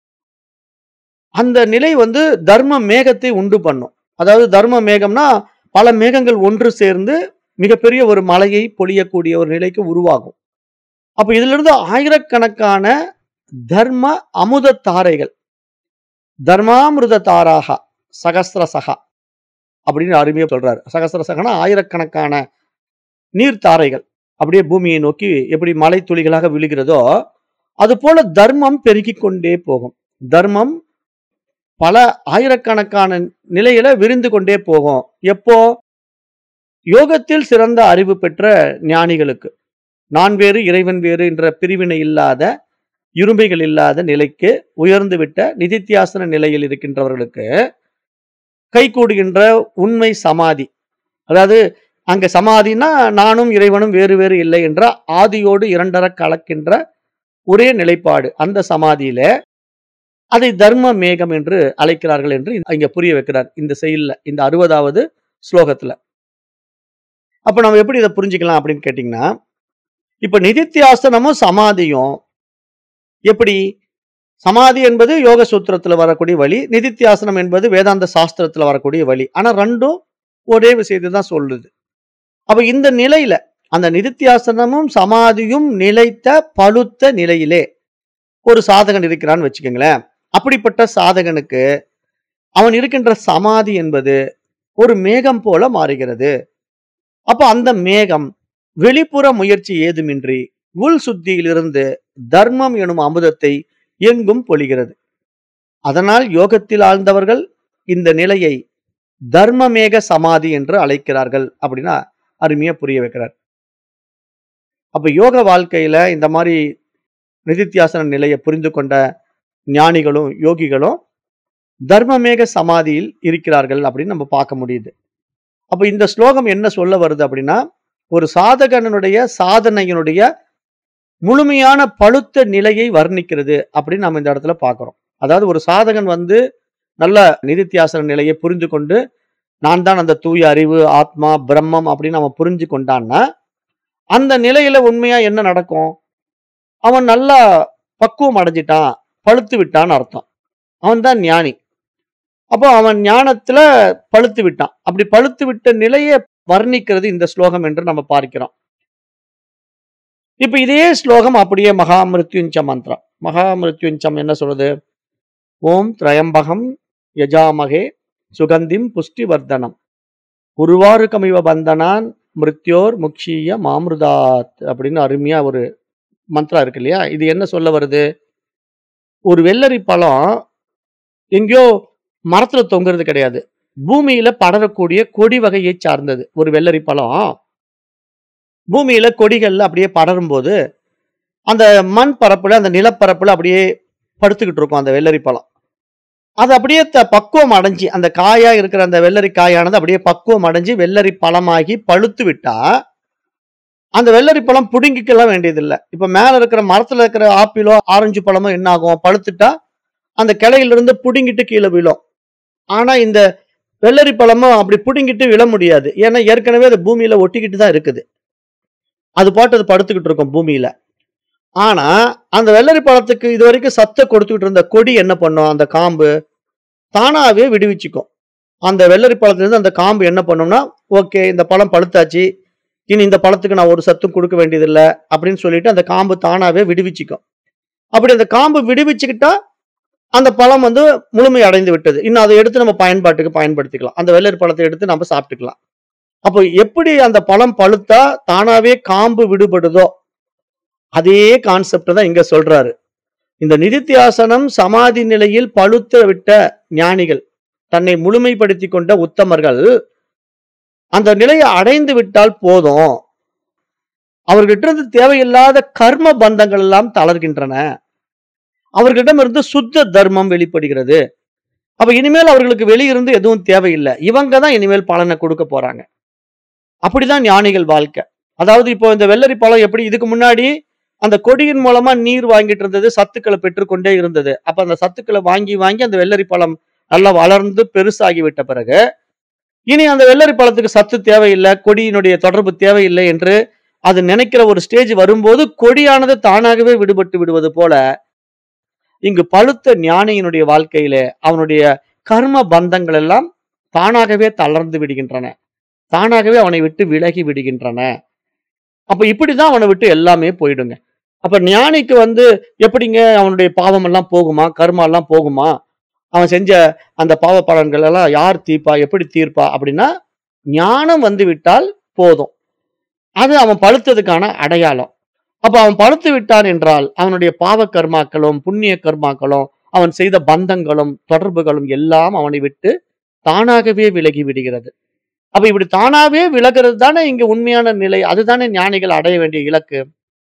அந்த நிலை வந்து தர்ம மேகத்தை உண்டு பண்ணும் அதாவது தர்ம மேகம்னா பல மேகங்கள் ஒன்று சேர்ந்து மிகப்பெரிய ஒரு மலையை பொழியக்கூடிய ஒரு நிலைக்கு உருவாகும் அப்ப இதுல இருந்து ஆயிரக்கணக்கான தர்ம அமுத தாரைகள் தர்மாமிருத தாராகா சகஸ்ர சகா அப்படின்னு அருமையா சொல்றாரு சகஸ்ர சகனா ஆயிரக்கணக்கான நீர் தாரைகள் அப்படியே பூமியை நோக்கி எப்படி மலை துளிகளாக விழுகிறதோ அது போல தர்மம் பெருகிக் கொண்டே போகும் தர்மம் பல ஆயிரக்கணக்கான நிலையில விரிந்து கொண்டே போகும் எப்போ யோகத்தில் சிறந்த அறிவு பெற்ற ஞானிகளுக்கு நான் வேறு இறைவன் வேறு என்ற பிரிவினை இல்லாத இருமைகள் இல்லாத நிலைக்கு உயர்ந்து விட்ட நிதித்தியாசன நிலையில் இருக்கின்றவர்களுக்கு கைகூடுகின்ற உண்மை சமாதி அதாவது அங்க சமாதினா நானும் இறைவனும் வேறு வேறு இல்லை என்ற ஆதியோடு இரண்டர கலக்கின்ற ஒரே நிலைப்பாடு அந்த சமாதியில அதை தர்ம மேகம் என்று அழைக்கிறார்கள் என்று இங்க புரிய வைக்கிறார் இந்த செயல்ல இந்த அறுபதாவது ஸ்லோகத்துல அப்ப நம்ம எப்படி இதை புரிஞ்சுக்கலாம் அப்படின்னு கேட்டீங்கன்னா இப்ப நிதித்தியாசனமும் சமாதியும் எப்படி சமாதி என்பது யோக சூத்திரத்துல வரக்கூடிய வழி நிதித்தியாசனம் என்பது வேதாந்த சாஸ்திரத்துல வரக்கூடிய வழி ஆனா ரெண்டும் ஒரே விஷயத்தை தான் சொல்லுது அப்ப இந்த நிலையில அந்த நிதித்தியாசனமும் சமாதியும் நிலைத்த பழுத்த நிலையிலே ஒரு சாதகன் இருக்கிறான்னு வச்சுக்கோங்களேன் அப்படிப்பட்ட சாதகனுக்கு அவன் இருக்கின்ற சமாதி என்பது ஒரு மேகம் போல மாறுகிறது அப்ப அந்த மேகம் வெளிப்புற முயற்சி ஏதுமின்றி உள் சுத்தியிலிருந்து தர்மம் எனும் அமுதத்தை எங்கும் பொழிகிறது அதனால் யோகத்தில் ஆழ்ந்தவர்கள் இந்த நிலையை தர்மமேக சமாதி என்று அழைக்கிறார்கள் அப்படின்னா அருமையா புரிய வைக்கிறார் அப்ப யோக வாழ்க்கையில இந்த மாதிரி நிதித்தியாசன நிலையை புரிந்து கொண்ட ஞானிகளும் யோகிகளும் தர்மமேக சமாதியில் இருக்கிறார்கள் அப்படின்னு நம்ம பார்க்க முடியுது அப்ப இந்த ஸ்லோகம் என்ன சொல்ல வருது அப்படின்னா ஒரு சாதகனுடைய சாதனையினுடைய முழுமையான பழுத்த நிலையை வர்ணிக்கிறது அப்படின்னு நம்ம இந்த இடத்துல பார்க்கிறோம் அதாவது ஒரு சாதகன் வந்து நல்ல நிதித்தியாசன நிலையை புரிந்து கொண்டு நான் தான் அந்த தூய அறிவு ஆத்மா பிரம்மம் அப்படின்னு அவன் புரிஞ்சு கொண்டான்னா அந்த நிலையில உண்மையா என்ன நடக்கும் அவன் நல்லா பக்குவம் அடைஞ்சிட்டான் பழுத்து விட்டான்னு அர்த்தம் அவன் தான் ஞானி அப்போ அவன் ஞானத்துல பழுத்து விட்டான் அப்படி பழுத்து விட்ட நிலையை வர்ணிக்கிறது இந்த ஸ்லோகம் என்று நம்ம பார்க்கிறோம் இப்ப இதே ஸ்லோகம் அப்படியே மகாமிருத்யுஞ்ச மந்திரம் மகாமிருத்யுஞ்சம் என்ன சொல்றது ஓம் திரயம்பகம் யஜாமகே சுகந்திம் புஷ்டிவர்தனம் உருவாறு கமிவ பந்தனான் மிருத்யோர் முக்ஷீய மாமிருதாத் அப்படின்னு அருமையா ஒரு மந்திரம் இருக்கு இல்லையா இது என்ன சொல்ல வருது ஒரு வெள்ளரி பழம் எங்கேயோ மரத்துல தொங்குறது கிடையாது பூமியில படரக்கூடிய கொடி வகையை சார்ந்தது ஒரு வெள்ளரி பழம் பூமியில கொடிகள்ல அப்படியே படரும் போது அந்த மண் பரப்புல அந்த நிலப்பரப்புல அப்படியே படுத்துக்கிட்டு இருக்கும் அந்த வெள்ளரி பழம் அது அப்படியே த- பக்குவம் அடைஞ்சு அந்த காயா இருக்கிற அந்த வெள்ளரி காயானது அப்படியே பக்குவம் அடைஞ்சு வெள்ளரி பழமாகி பழுத்து விட்டா அந்த வெள்ளரி பழம் புடுங்கிக்கலாம் வேண்டியதில்லை இப்ப மேல இருக்கிற மரத்துல இருக்கிற ஆப்பிளோ ஆரஞ்சு பழமோ என்ன ஆகும் பழுத்துட்டா அந்த கிளையில இருந்து புடுங்கிட்டு கீழே விழும் ஆனா இந்த வெள்ளரி பழமும் அப்படி புடுங்கிட்டு விழ முடியாது ஏன்னா ஏற்கனவே அது பூமியில ஒட்டிக்கிட்டு தான் இருக்குது அது பாட்டு அது படுத்துக்கிட்டு இருக்கும் பூமியில ஆனா அந்த வெள்ளரி பழத்துக்கு இது வரைக்கும் சத்தை கொடுத்துக்கிட்டு இருந்த கொடி என்ன பண்ணும் அந்த காம்பு தானாவே விடுவிச்சுக்கும் அந்த வெள்ளரி பழத்துல இருந்து அந்த காம்பு என்ன பண்ணும்னா ஓகே இந்த பழம் பழுத்தாச்சு இனி இந்த பழத்துக்கு நான் ஒரு சத்தும் கொடுக்க வேண்டியதில்லை அப்படின்னு சொல்லிட்டு அந்த காம்பு தானாவே விடுவிச்சுக்கும் அப்படி அந்த காம்பு விடுவிச்சுக்கிட்டா அந்த பழம் வந்து முழுமை அடைந்து விட்டது இன்னும் அதை எடுத்து நம்ம பயன்பாட்டுக்கு பயன்படுத்திக்கலாம் அந்த வெள்ளரி பழத்தை எடுத்து நம்ம சாப்பிட்டுக்கலாம் அப்போ எப்படி அந்த பழம் பழுத்தா தானாவே காம்பு விடுபடுதோ அதே கான்செப்ட் தான் இங்க சொல்றாரு இந்த நிதித்தியாசனம் சமாதி நிலையில் பழுத்த விட்ட ஞானிகள் தன்னை முழுமைப்படுத்தி கொண்ட உத்தமர்கள் அந்த நிலையை அடைந்து விட்டால் போதும் அவர்கிட்ட இருந்து தேவையில்லாத கர்ம பந்தங்கள் எல்லாம் தளர்கின்றன அவர்களிடமிருந்து சுத்த தர்மம் வெளிப்படுகிறது அப்ப இனிமேல் அவர்களுக்கு வெளியிருந்து எதுவும் தேவையில்லை இவங்க தான் இனிமேல் பலனை கொடுக்க போறாங்க அப்படிதான் ஞானிகள் வாழ்க்கை அதாவது இப்போ இந்த வெள்ளரி பழம் எப்படி இதுக்கு முன்னாடி அந்த கொடியின் மூலமா நீர் வாங்கிட்டு இருந்தது சத்துக்களை பெற்றுக்கொண்டே இருந்தது அப்ப அந்த சத்துக்களை வாங்கி வாங்கி அந்த வெள்ளரி பழம் நல்லா வளர்ந்து பெருசாகி விட்ட பிறகு இனி அந்த வெள்ளரி பழத்துக்கு சத்து தேவையில்லை கொடியினுடைய தொடர்பு தேவையில்லை என்று அது நினைக்கிற ஒரு ஸ்டேஜ் வரும்போது கொடியானது தானாகவே விடுபட்டு விடுவது போல இங்கு பழுத்த ஞானியினுடைய வாழ்க்கையிலே அவனுடைய கர்ம பந்தங்கள் எல்லாம் தானாகவே தளர்ந்து விடுகின்றன தானாகவே அவனை விட்டு விலகி விடுகின்றன அப்ப இப்படிதான் அவனை விட்டு எல்லாமே போயிடுங்க அப்ப ஞானிக்கு வந்து எப்படிங்க அவனுடைய பாவம் எல்லாம் போகுமா கர்மா எல்லாம் போகுமா அவன் செஞ்ச அந்த பாவ பலன்கள் எல்லாம் யார் தீர்ப்பா எப்படி தீர்ப்பா அப்படின்னா ஞானம் வந்து விட்டால் போதும் அது அவன் பழுத்ததுக்கான அடையாளம் அப்ப அவன் பழுத்து விட்டான் என்றால் அவனுடைய பாவ கர்மாக்களும் புண்ணிய கர்மாக்களும் அவன் செய்த பந்தங்களும் தொடர்புகளும் எல்லாம் அவனை விட்டு தானாகவே விலகி விடுகிறது அப்ப இப்படி தானாவே விலகிறது தானே இங்க உண்மையான நிலை அதுதானே ஞானிகள் அடைய வேண்டிய இலக்கு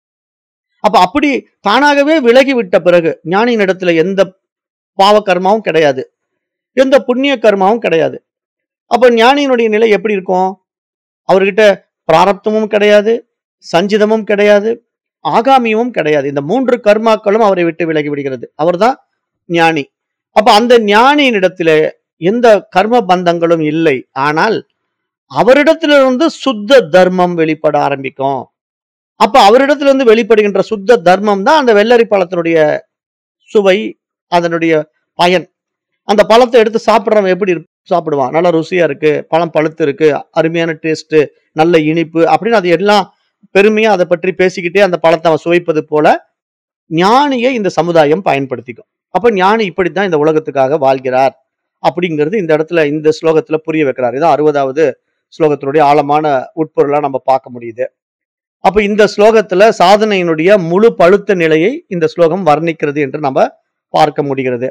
அப்ப அப்படி தானாகவே விலகி விட்ட பிறகு ஞானியின் இடத்துல எந்த பாவ கர்மாவும் கிடையாது எந்த புண்ணிய கர்மாவும் கிடையாது அப்ப ஞானியினுடைய நிலை எப்படி இருக்கும் அவர்கிட்ட பிராரப்தமும் கிடையாது சஞ்சிதமும் கிடையாது ஆகாமியமும் கிடையாது இந்த மூன்று கர்மாக்களும் அவரை விட்டு விலகி விடுகிறது அவர்தான் ஞானி அப்ப அந்த ஞானியின் இடத்துல எந்த கர்ம பந்தங்களும் இல்லை ஆனால் அவரிடத்திலிருந்து சுத்த தர்மம் வெளிப்பட ஆரம்பிக்கும் அப்ப அவரிடத்திலிருந்து வெளிப்படுகின்ற சுத்த தர்மம் தான் அந்த வெள்ளரி பழத்தினுடைய சுவை அதனுடைய பயன் அந்த பழத்தை எடுத்து சாப்பிட்றவன் எப்படி இருப்- சாப்பிடுவான் நல்லா ருசியா இருக்கு பழம் பழுத்து இருக்கு அருமையான டேஸ்ட் நல்ல இனிப்பு அப்படின்னு அது எல்லாம் பெருமையா அதை பற்றி பேசிக்கிட்டே அந்த பழத்தை அவன் சுவைப்பது போல ஞானியை இந்த சமுதாயம் பயன்படுத்திக்கும் அப்ப ஞானி இப்படித்தான் இந்த உலகத்துக்காக வாழ்கிறார் அப்படிங்கிறது இந்த இடத்துல இந்த ஸ்லோகத்துல புரிய வைக்கிறார் இதான் அறுபதாவது ஸ்லோகத்தினுடைய ஆழமான உட்பொருளா நம்ம பார்க்க முடியுது அப்ப இந்த ஸ்லோகத்துல சாதனையினுடைய முழு பழுத்த நிலையை இந்த ஸ்லோகம் வர்ணிக்கிறது என்று நம்ம பார்க்க முடிகிறது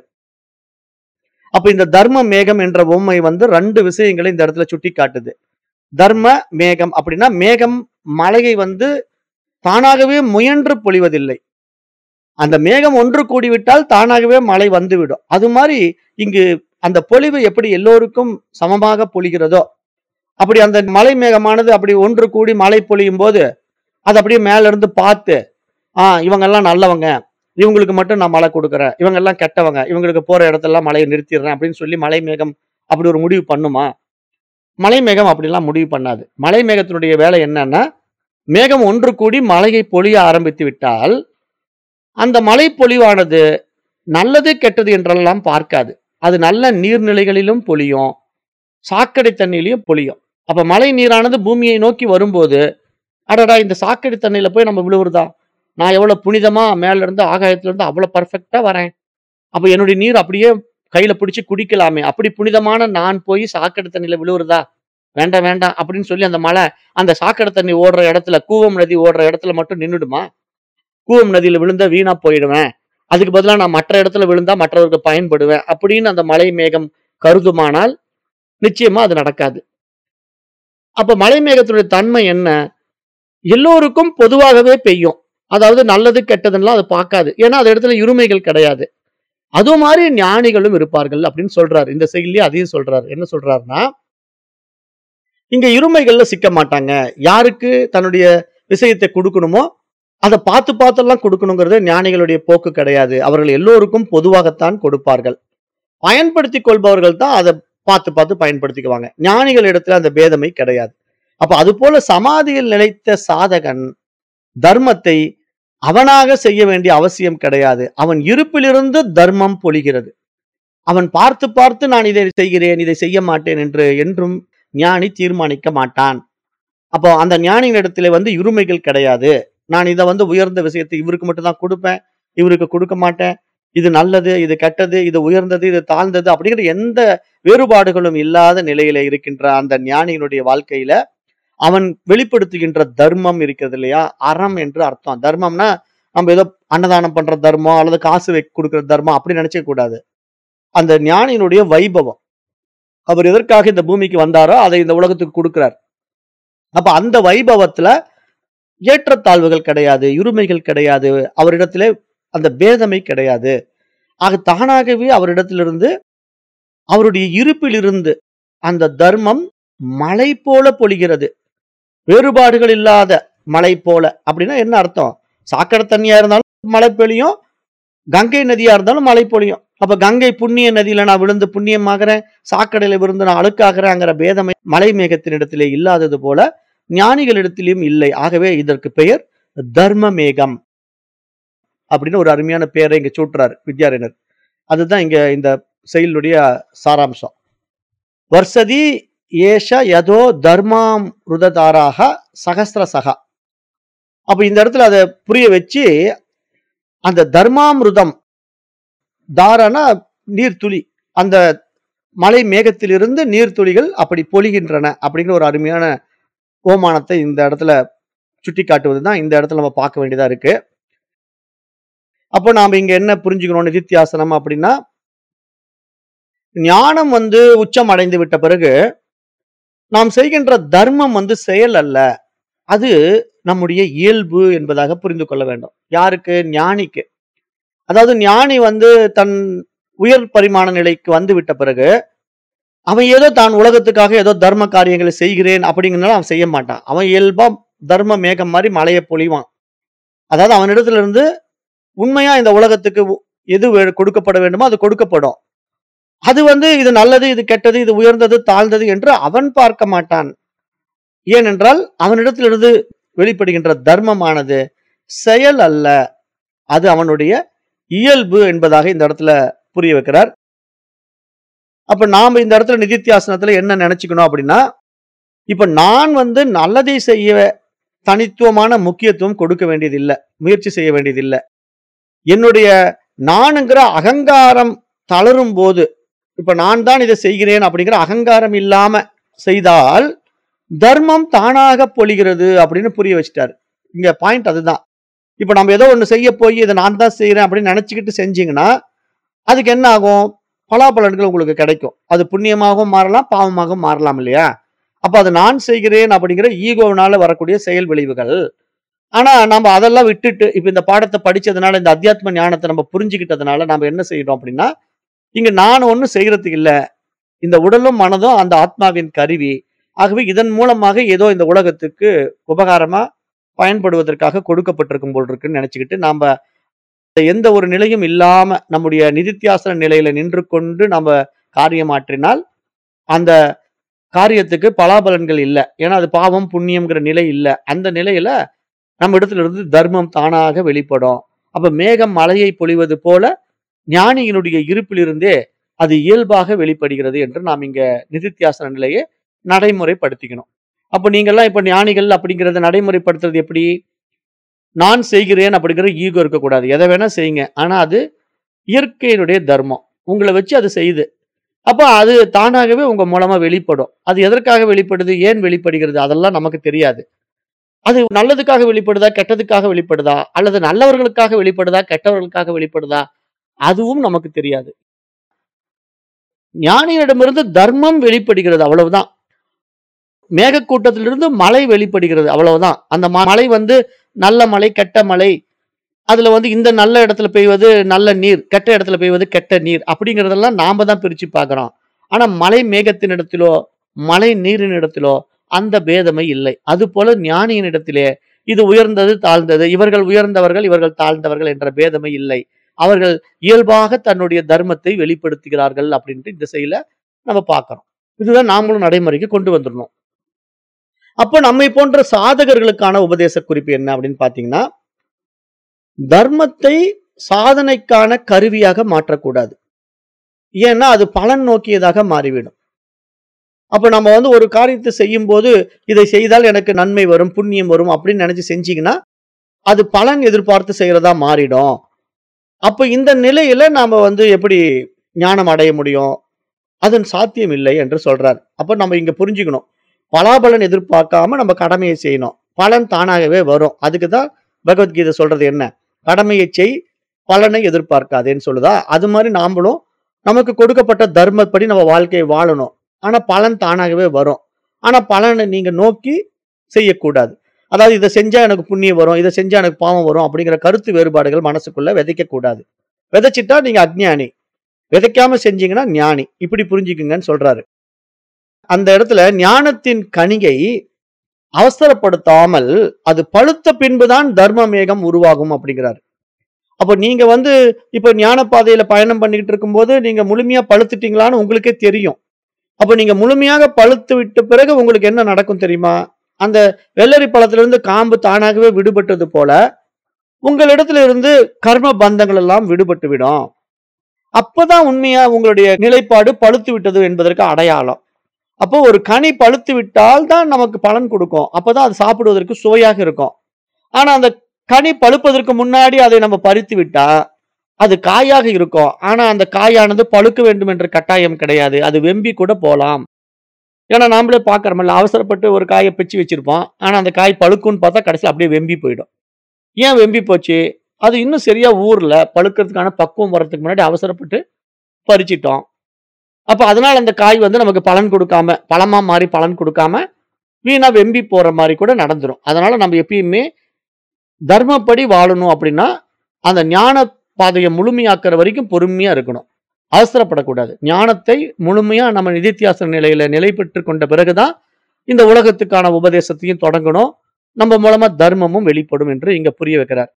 அப்ப இந்த தர்ம மேகம் என்ற உண்மை வந்து ரெண்டு விஷயங்களை இந்த இடத்துல சுட்டி காட்டுது தர்ம மேகம் அப்படின்னா மேகம் மழையை வந்து தானாகவே முயன்று பொழிவதில்லை அந்த மேகம் ஒன்று கூடிவிட்டால் தானாகவே மழை வந்துவிடும் அது மாதிரி இங்கு அந்த பொழிவு எப்படி எல்லோருக்கும் சமமாக பொழிகிறதோ அப்படி அந்த மலை மேகமானது அப்படி ஒன்று கூடி மழை பொழியும் போது அது அப்படியே மேல இருந்து பார்த்து ஆ இவங்கெல்லாம் நல்லவங்க இவங்களுக்கு மட்டும் நான் மழை கொடுக்குறேன் இவங்க எல்லாம் கெட்டவங்க இவங்களுக்கு போற இடத்தெல்லாம் மழையை நிறுத்திடுறேன் அப்படின்னு சொல்லி மலை மேகம் அப்படி ஒரு முடிவு பண்ணுமா மலை மேகம் அப்படிலாம் முடிவு பண்ணாது மலை மேகத்தினுடைய வேலை என்னன்னா மேகம் ஒன்று கூடி மழையை பொழிய ஆரம்பித்து விட்டால் அந்த மழை பொழிவானது நல்லது கெட்டது என்றெல்லாம் பார்க்காது அது நல்ல நீர்நிலைகளிலும் பொழியும் சாக்கடை தண்ணியிலையும் பொழியும் அப்ப மழை நீரானது பூமியை நோக்கி வரும்போது அடடா இந்த சாக்கடை தண்ணியில போய் நம்ம விழுவுறதா நான் எவ்வளவு புனிதமா மேல இருந்து ஆகாயத்துல இருந்து அவ்வளவு பர்ஃபெக்டா வரேன் அப்ப என்னுடைய நீர் அப்படியே கையில பிடிச்சு குடிக்கலாமே அப்படி புனிதமான நான் போய் சாக்கடை தண்ணியில விழுவுறதா வேண்டாம் வேண்டாம் அப்படின்னு சொல்லி அந்த மழை அந்த சாக்கடை தண்ணி ஓடுற இடத்துல கூவம் நதி ஓடுற இடத்துல மட்டும் நின்னுடுமா கூவம் நதியில விழுந்தா வீணா போயிடுவேன் அதுக்கு பதிலா நான் மற்ற இடத்துல விழுந்தா மற்றவருக்கு பயன்படுவேன் அப்படின்னு அந்த மலை மேகம் கருதுமானால் நிச்சயமா அது நடக்காது அப்ப மழை மேகத்தினுடைய தன்மை என்ன எல்லோருக்கும் பொதுவாகவே பெய்யும் அதாவது நல்லது கெட்டதுலாம் அது பார்க்காது ஏன்னா அது இடத்துல இருமைகள் கிடையாது அது மாதிரி ஞானிகளும் இருப்பார்கள் அப்படின்னு சொல்றாரு இந்த செயலியே அதையும் சொல்றாரு என்ன சொல்றாருன்னா இங்க இருமைகள்ல சிக்க மாட்டாங்க யாருக்கு தன்னுடைய விஷயத்தை கொடுக்கணுமோ அதை பார்த்து பார்த்தெல்லாம் கொடுக்கணுங்கிறது ஞானிகளுடைய போக்கு கிடையாது அவர்கள் எல்லோருக்கும் பொதுவாகத்தான் கொடுப்பார்கள் பயன்படுத்தி கொள்பவர்கள் தான் அதை பார்த்து பார்த்து பயன்படுத்திக்குவாங்க ஞானிகள் இடத்துல அந்த பேதமை கிடையாது அப்ப அது போல சமாதியில் நிலைத்த சாதகன் தர்மத்தை அவனாக செய்ய வேண்டிய அவசியம் கிடையாது அவன் இருப்பிலிருந்து தர்மம் பொழிகிறது அவன் பார்த்து பார்த்து நான் இதை செய்கிறேன் இதை செய்ய மாட்டேன் என்று என்றும் ஞானி தீர்மானிக்க மாட்டான் அப்போ அந்த ஞானியின் இடத்துல வந்து இருமைகள் கிடையாது நான் இதை வந்து உயர்ந்த விஷயத்தை இவருக்கு மட்டும் தான் கொடுப்பேன் இவருக்கு கொடுக்க மாட்டேன் இது நல்லது இது கெட்டது இது உயர்ந்தது இது தாழ்ந்தது அப்படிங்கிற எந்த வேறுபாடுகளும் இல்லாத நிலையில இருக்கின்ற அந்த ஞானியினுடைய வாழ்க்கையில அவன் வெளிப்படுத்துகின்ற தர்மம் இருக்கிறது இல்லையா அறம் என்று அர்த்தம் தர்மம்னா நம்ம ஏதோ அன்னதானம் பண்ற தர்மம் அல்லது காசு வை கொடுக்கிற தர்மம் அப்படி நினைச்ச கூடாது அந்த ஞானியினுடைய வைபவம் அவர் எதற்காக இந்த பூமிக்கு வந்தாரோ அதை இந்த உலகத்துக்கு கொடுக்கிறார் அப்ப அந்த வைபவத்துல ஏற்றத்தாழ்வுகள் கிடையாது இருமைகள் கிடையாது அவரிடத்திலே அந்த பேதமை கிடையாது ஆக தானாகவே அவரிடத்திலிருந்து அவருடைய இருப்பிலிருந்து அந்த தர்மம் மலை போல பொழிகிறது வேறுபாடுகள் இல்லாத மலை போல அப்படின்னா என்ன அர்த்தம் சாக்கடை தண்ணியா இருந்தாலும் மழை பொழியும் கங்கை நதியா இருந்தாலும் மழை பொழியும் அப்ப கங்கை புண்ணிய நதியில நான் விழுந்து புண்ணியமாகிறேன் சாக்கடையில விழுந்து நான் அழுக்காகிறேங்கிற பேதமை மலை மேகத்தினிடத்திலே இல்லாதது போல ஞானிகளிடத்திலும் இல்லை ஆகவே இதற்கு பெயர் தர்ம மேகம் அப்படின்னு ஒரு அருமையான பெயரை இங்க சூட்டுறார் வித்யாரண்யர் அதுதான் இங்க இந்த செயலுடைய சாராம்சம் வர்சதி ஏஷ யதோ தர்மாம் ருததாராக சகஸ்ர சகா அப்ப இந்த இடத்துல அதை புரிய வச்சு அந்த தர்மாமிருதம் தாரனா நீர்த்துளி அந்த மலை மேகத்திலிருந்து நீர்த்துளிகள் அப்படி பொழிகின்றன அப்படிங்கிற ஒரு அருமையான ஓமானத்தை இந்த இடத்துல சுட்டி காட்டுவது தான் இந்த இடத்துல நம்ம பார்க்க வேண்டியதா இருக்கு அப்போ நாம இங்க என்ன புரிஞ்சுக்கணும் நிதித்தியாசனம் அப்படின்னா ஞானம் வந்து உச்சம் அடைந்து விட்ட பிறகு நாம் செய்கின்ற தர்மம் வந்து செயல் அல்ல அது நம்முடைய இயல்பு என்பதாக புரிந்து கொள்ள வேண்டும் யாருக்கு ஞானிக்கு அதாவது ஞானி வந்து தன் உயர் பரிமாண நிலைக்கு வந்து விட்ட பிறகு அவன் ஏதோ தான் உலகத்துக்காக ஏதோ தர்ம காரியங்களை செய்கிறேன் அப்படிங்கிறனால அவன் செய்ய மாட்டான் அவன் இயல்பா தர்ம மேகம் மாதிரி மழையை பொழிவான் அதாவது அவனிடத்துல இருந்து உண்மையா இந்த உலகத்துக்கு உ- எது வே- கொடுக்கப்பட வேண்டுமோ அது கொடுக்கப்படும் அது வந்து இது நல்லது இது கெட்டது இது உயர்ந்தது தாழ்ந்தது என்று அவன் பார்க்க மாட்டான் ஏனென்றால் அவனிடத்திலிருந்து வெளிப்படுகின்ற தர்மமானது செயல் அல்ல அது அவனுடைய இயல்பு என்பதாக இந்த இடத்துல புரிய வைக்கிறார் அப்ப நாம இந்த இடத்துல நிதித்தியாசனத்துல என்ன நினைச்சுக்கணும் அப்படின்னா இப்ப நான் வந்து நல்லதை செய்ய தனித்துவமான முக்கியத்துவம் கொடுக்க வேண்டியது இல்ல முயற்சி செய்ய வேண்டியது இல்ல என்னுடைய நானுங்கிற அகங்காரம் தளரும் போது இப்ப நான் தான் இதை செய்கிறேன் அப்படிங்கிற அகங்காரம் இல்லாம செய்தால் தர்மம் தானாக பொழிகிறது அப்படின்னு புரிய வச்சிட்டாரு இங்க பாயிண்ட் அதுதான் இப்ப நம்ம ஏதோ ஒண்ணு செய்ய போய் இதை நான் தான் செய்யறேன் அப்படின்னு நினைச்சுக்கிட்டு செஞ்சீங்கன்னா அதுக்கு என்ன ஆகும் பலாபலன்கள் உங்களுக்கு கிடைக்கும் அது புண்ணியமாகவும் மாறலாம் பாவமாகவும் மாறலாம் இல்லையா அப்ப அது நான் செய்கிறேன் அப்படிங்கிற ஈகோவினால வரக்கூடிய செயல் விளைவுகள் ஆனா நம்ம அதெல்லாம் விட்டுட்டு இப்ப இந்த பாடத்தை படிச்சதுனால இந்த அத்தியாத்ம ஞானத்தை நம்ம புரிஞ்சுக்கிட்டதுனால நம்ம என்ன செய்யறோம் அப்படின்னா இங்க நான் ஒண்ணும் செய்யறதுக்கு இல்ல இந்த உடலும் மனதும் அந்த ஆத்மாவின் கருவி ஆகவே இதன் மூலமாக ஏதோ இந்த உலகத்துக்கு உபகாரமா பயன்படுவதற்காக கொடுக்கப்பட்டிருக்கும் போல் இருக்குன்னு நினைச்சுக்கிட்டு நாம எந்த ஒரு நிலையும் இல்லாம நம்முடைய நிதித்தியாசன நிலையில நின்று கொண்டு நம்ம காரியமாற்றினால் அந்த காரியத்துக்கு பலாபலன்கள் இல்லை ஏன்னா அது பாவம் புண்ணியம்ங்கிற நிலை இல்லை அந்த நிலையில நம்ம இடத்துல இருந்து தர்மம் தானாக வெளிப்படும் அப்ப மேகம் மழையை பொழிவது போல ஞானியினுடைய இருப்பிலிருந்தே அது இயல்பாக வெளிப்படுகிறது என்று நாம் இங்க நிதித்தியாசன நிலையை நடைமுறைப்படுத்திக்கணும் அப்ப நீங்கெல்லாம் இப்ப ஞானிகள் அப்படிங்கறத நடைமுறைப்படுத்துறது எப்படி நான் செய்கிறேன் அப்படிங்கிற ஈகோ இருக்கக்கூடாது எதை வேணா செய்யுங்க ஆனா அது இயற்கையினுடைய தர்மம் உங்களை வச்சு அது செய்யுது அப்ப அது தானாகவே உங்க மூலமா வெளிப்படும் அது எதற்காக வெளிப்படுது ஏன் வெளிப்படுகிறது அதெல்லாம் நமக்கு தெரியாது அது நல்லதுக்காக வெளிப்படுதா கெட்டதுக்காக வெளிப்படுதா அல்லது நல்லவர்களுக்காக வெளிப்படுதா கெட்டவர்களுக்காக வெளிப்படுதா அதுவும் நமக்கு தெரியாது ஞானியிடமிருந்து தர்மம் வெளிப்படுகிறது அவ்வளவுதான் மேகக்கூட்டத்திலிருந்து மழை வெளிப்படுகிறது அவ்வளவுதான் அந்த ம- மழை வந்து நல்ல மழை கெட்ட மழை அதுல வந்து இந்த நல்ல இடத்துல பெய்வது நல்ல நீர் கெட்ட இடத்துல பெய்வது கெட்ட நீர் அப்படிங்கறதெல்லாம் நாம தான் பிரிச்சு பார்க்கிறோம் ஆனா மலை மேகத்தின் இடத்திலோ மழை நீரின் இடத்திலோ அந்த பேதமை இல்லை அது போல ஞானியின் இடத்திலே இது உயர்ந்தது தாழ்ந்தது இவர்கள் உயர்ந்தவர்கள் இவர்கள் தாழ்ந்தவர்கள் என்ற பேதமை இல்லை அவர்கள் இயல்பாக தன்னுடைய தர்மத்தை வெளிப்படுத்துகிறார்கள் அப்படின்ட்டு இந்த செயல நம்ம பார்க்கிறோம் இதுதான் நாமளும் நடைமுறைக்கு கொண்டு வந்துடணும் அப்போ நம்மை போன்ற சாதகர்களுக்கான உபதேச குறிப்பு என்ன அப்படின்னு பாத்தீங்கன்னா தர்மத்தை சாதனைக்கான கருவியாக மாற்றக்கூடாது ஏன்னா அது பலன் நோக்கியதாக மாறிவிடும் அப்ப நம்ம வந்து ஒரு காரியத்தை செய்யும் போது இதை செய்தால் எனக்கு நன்மை வரும் புண்ணியம் வரும் அப்படின்னு நினைச்சு செஞ்சீங்கன்னா அது பலன் எதிர்பார்த்து செய்யறதா மாறிடும் அப்ப இந்த நிலையில நாம வந்து எப்படி ஞானம் அடைய முடியும் அதன் சாத்தியம் இல்லை என்று சொல்றார் அப்ப நம்ம இங்க புரிஞ்சுக்கணும் பலாபலன் எதிர்பார்க்காம நம்ம கடமையை செய்யணும் பலன் தானாகவே வரும் அதுக்கு தான் பகவத்கீதை சொல்றது என்ன கடமையை செய் பலனை எதிர்பார்க்காதேன்னு சொல்லுதா அது மாதிரி நாமளும் நமக்கு கொடுக்கப்பட்ட தர்மப்படி நம்ம வாழ்க்கையை வாழணும் ஆனா பலன் தானாகவே வரும் ஆனா பலனை நீங்க நோக்கி செய்யக்கூடாது அதாவது இதை செஞ்சா எனக்கு புண்ணியம் வரும் இதை செஞ்சா எனக்கு பாவம் வரும் அப்படிங்கிற கருத்து வேறுபாடுகள் மனசுக்குள்ள விதைக்க கூடாது விதைச்சிட்டா நீங்க அஜ்ஞானி விதைக்காம செஞ்சீங்கன்னா ஞானி இப்படி புரிஞ்சுக்குங்கன்னு சொல்றாரு அந்த இடத்துல ஞானத்தின் கணிகை அவசரப்படுத்தாமல் அது பழுத்த பின்புதான் தர்ம மேகம் உருவாகும் அப்படிங்கிறாரு அப்போ நீங்க வந்து இப்ப ஞான பாதையில பயணம் பண்ணிக்கிட்டு இருக்கும்போது நீங்க முழுமையா பழுத்துட்டீங்களான்னு உங்களுக்கே தெரியும் அப்ப நீங்க முழுமையாக பழுத்து விட்ட பிறகு உங்களுக்கு என்ன நடக்கும் தெரியுமா அந்த வெள்ளரி பழத்திலிருந்து காம்பு தானாகவே விடுபட்டது போல உங்களிடத்துல இருந்து கர்ம பந்தங்கள் எல்லாம் விடுபட்டு விடும் அப்பதான் உண்மையா உங்களுடைய நிலைப்பாடு பழுத்து விட்டது என்பதற்கு அடையாளம் அப்போ ஒரு கனி பழுத்து விட்டால் தான் நமக்கு பலன் கொடுக்கும் அப்பதான் அது சாப்பிடுவதற்கு சுவையாக இருக்கும் ஆனா அந்த கனி பழுப்பதற்கு முன்னாடி அதை நம்ம பறித்து விட்டா அது காயாக இருக்கும் ஆனா அந்த காயானது பழுக்க வேண்டும் என்ற கட்டாயம் கிடையாது அது வெம்பி கூட போலாம் ஏன்னா நாமளே பார்க்கறோம்ல அவசரப்பட்டு ஒரு காயை பிச்சு வச்சிருப்போம் ஆனா அந்த காய் பழுக்கும்னு பார்த்தா கடைசியில் அப்படியே வெம்பி போயிடும் ஏன் வெம்பி போச்சு அது இன்னும் சரியா ஊர்ல பழுக்கிறதுக்கான பக்குவம் வர்றதுக்கு முன்னாடி அவசரப்பட்டு பறிச்சிட்டோம் அப்ப அதனால அந்த காய் வந்து நமக்கு பலன் கொடுக்காம பழமா மாறி பலன் கொடுக்காம வீணா வெம்பி போற மாதிரி கூட நடந்துரும் அதனால நம்ம எப்பயுமே தர்மப்படி வாழணும் அப்படின்னா அந்த ஞான பாதையை முழுமையாக்குற வரைக்கும் பொறுமையா இருக்கணும் அவசரப்படக்கூடாது ஞானத்தை முழுமையா நம்ம நிதித்தியாசன நிலையில நிலை பெற்று கொண்ட பிறகுதான் இந்த உலகத்துக்கான உபதேசத்தையும் தொடங்கணும் நம்ம மூலமா தர்மமும் வெளிப்படும் என்று இங்க புரிய வைக்கிறார்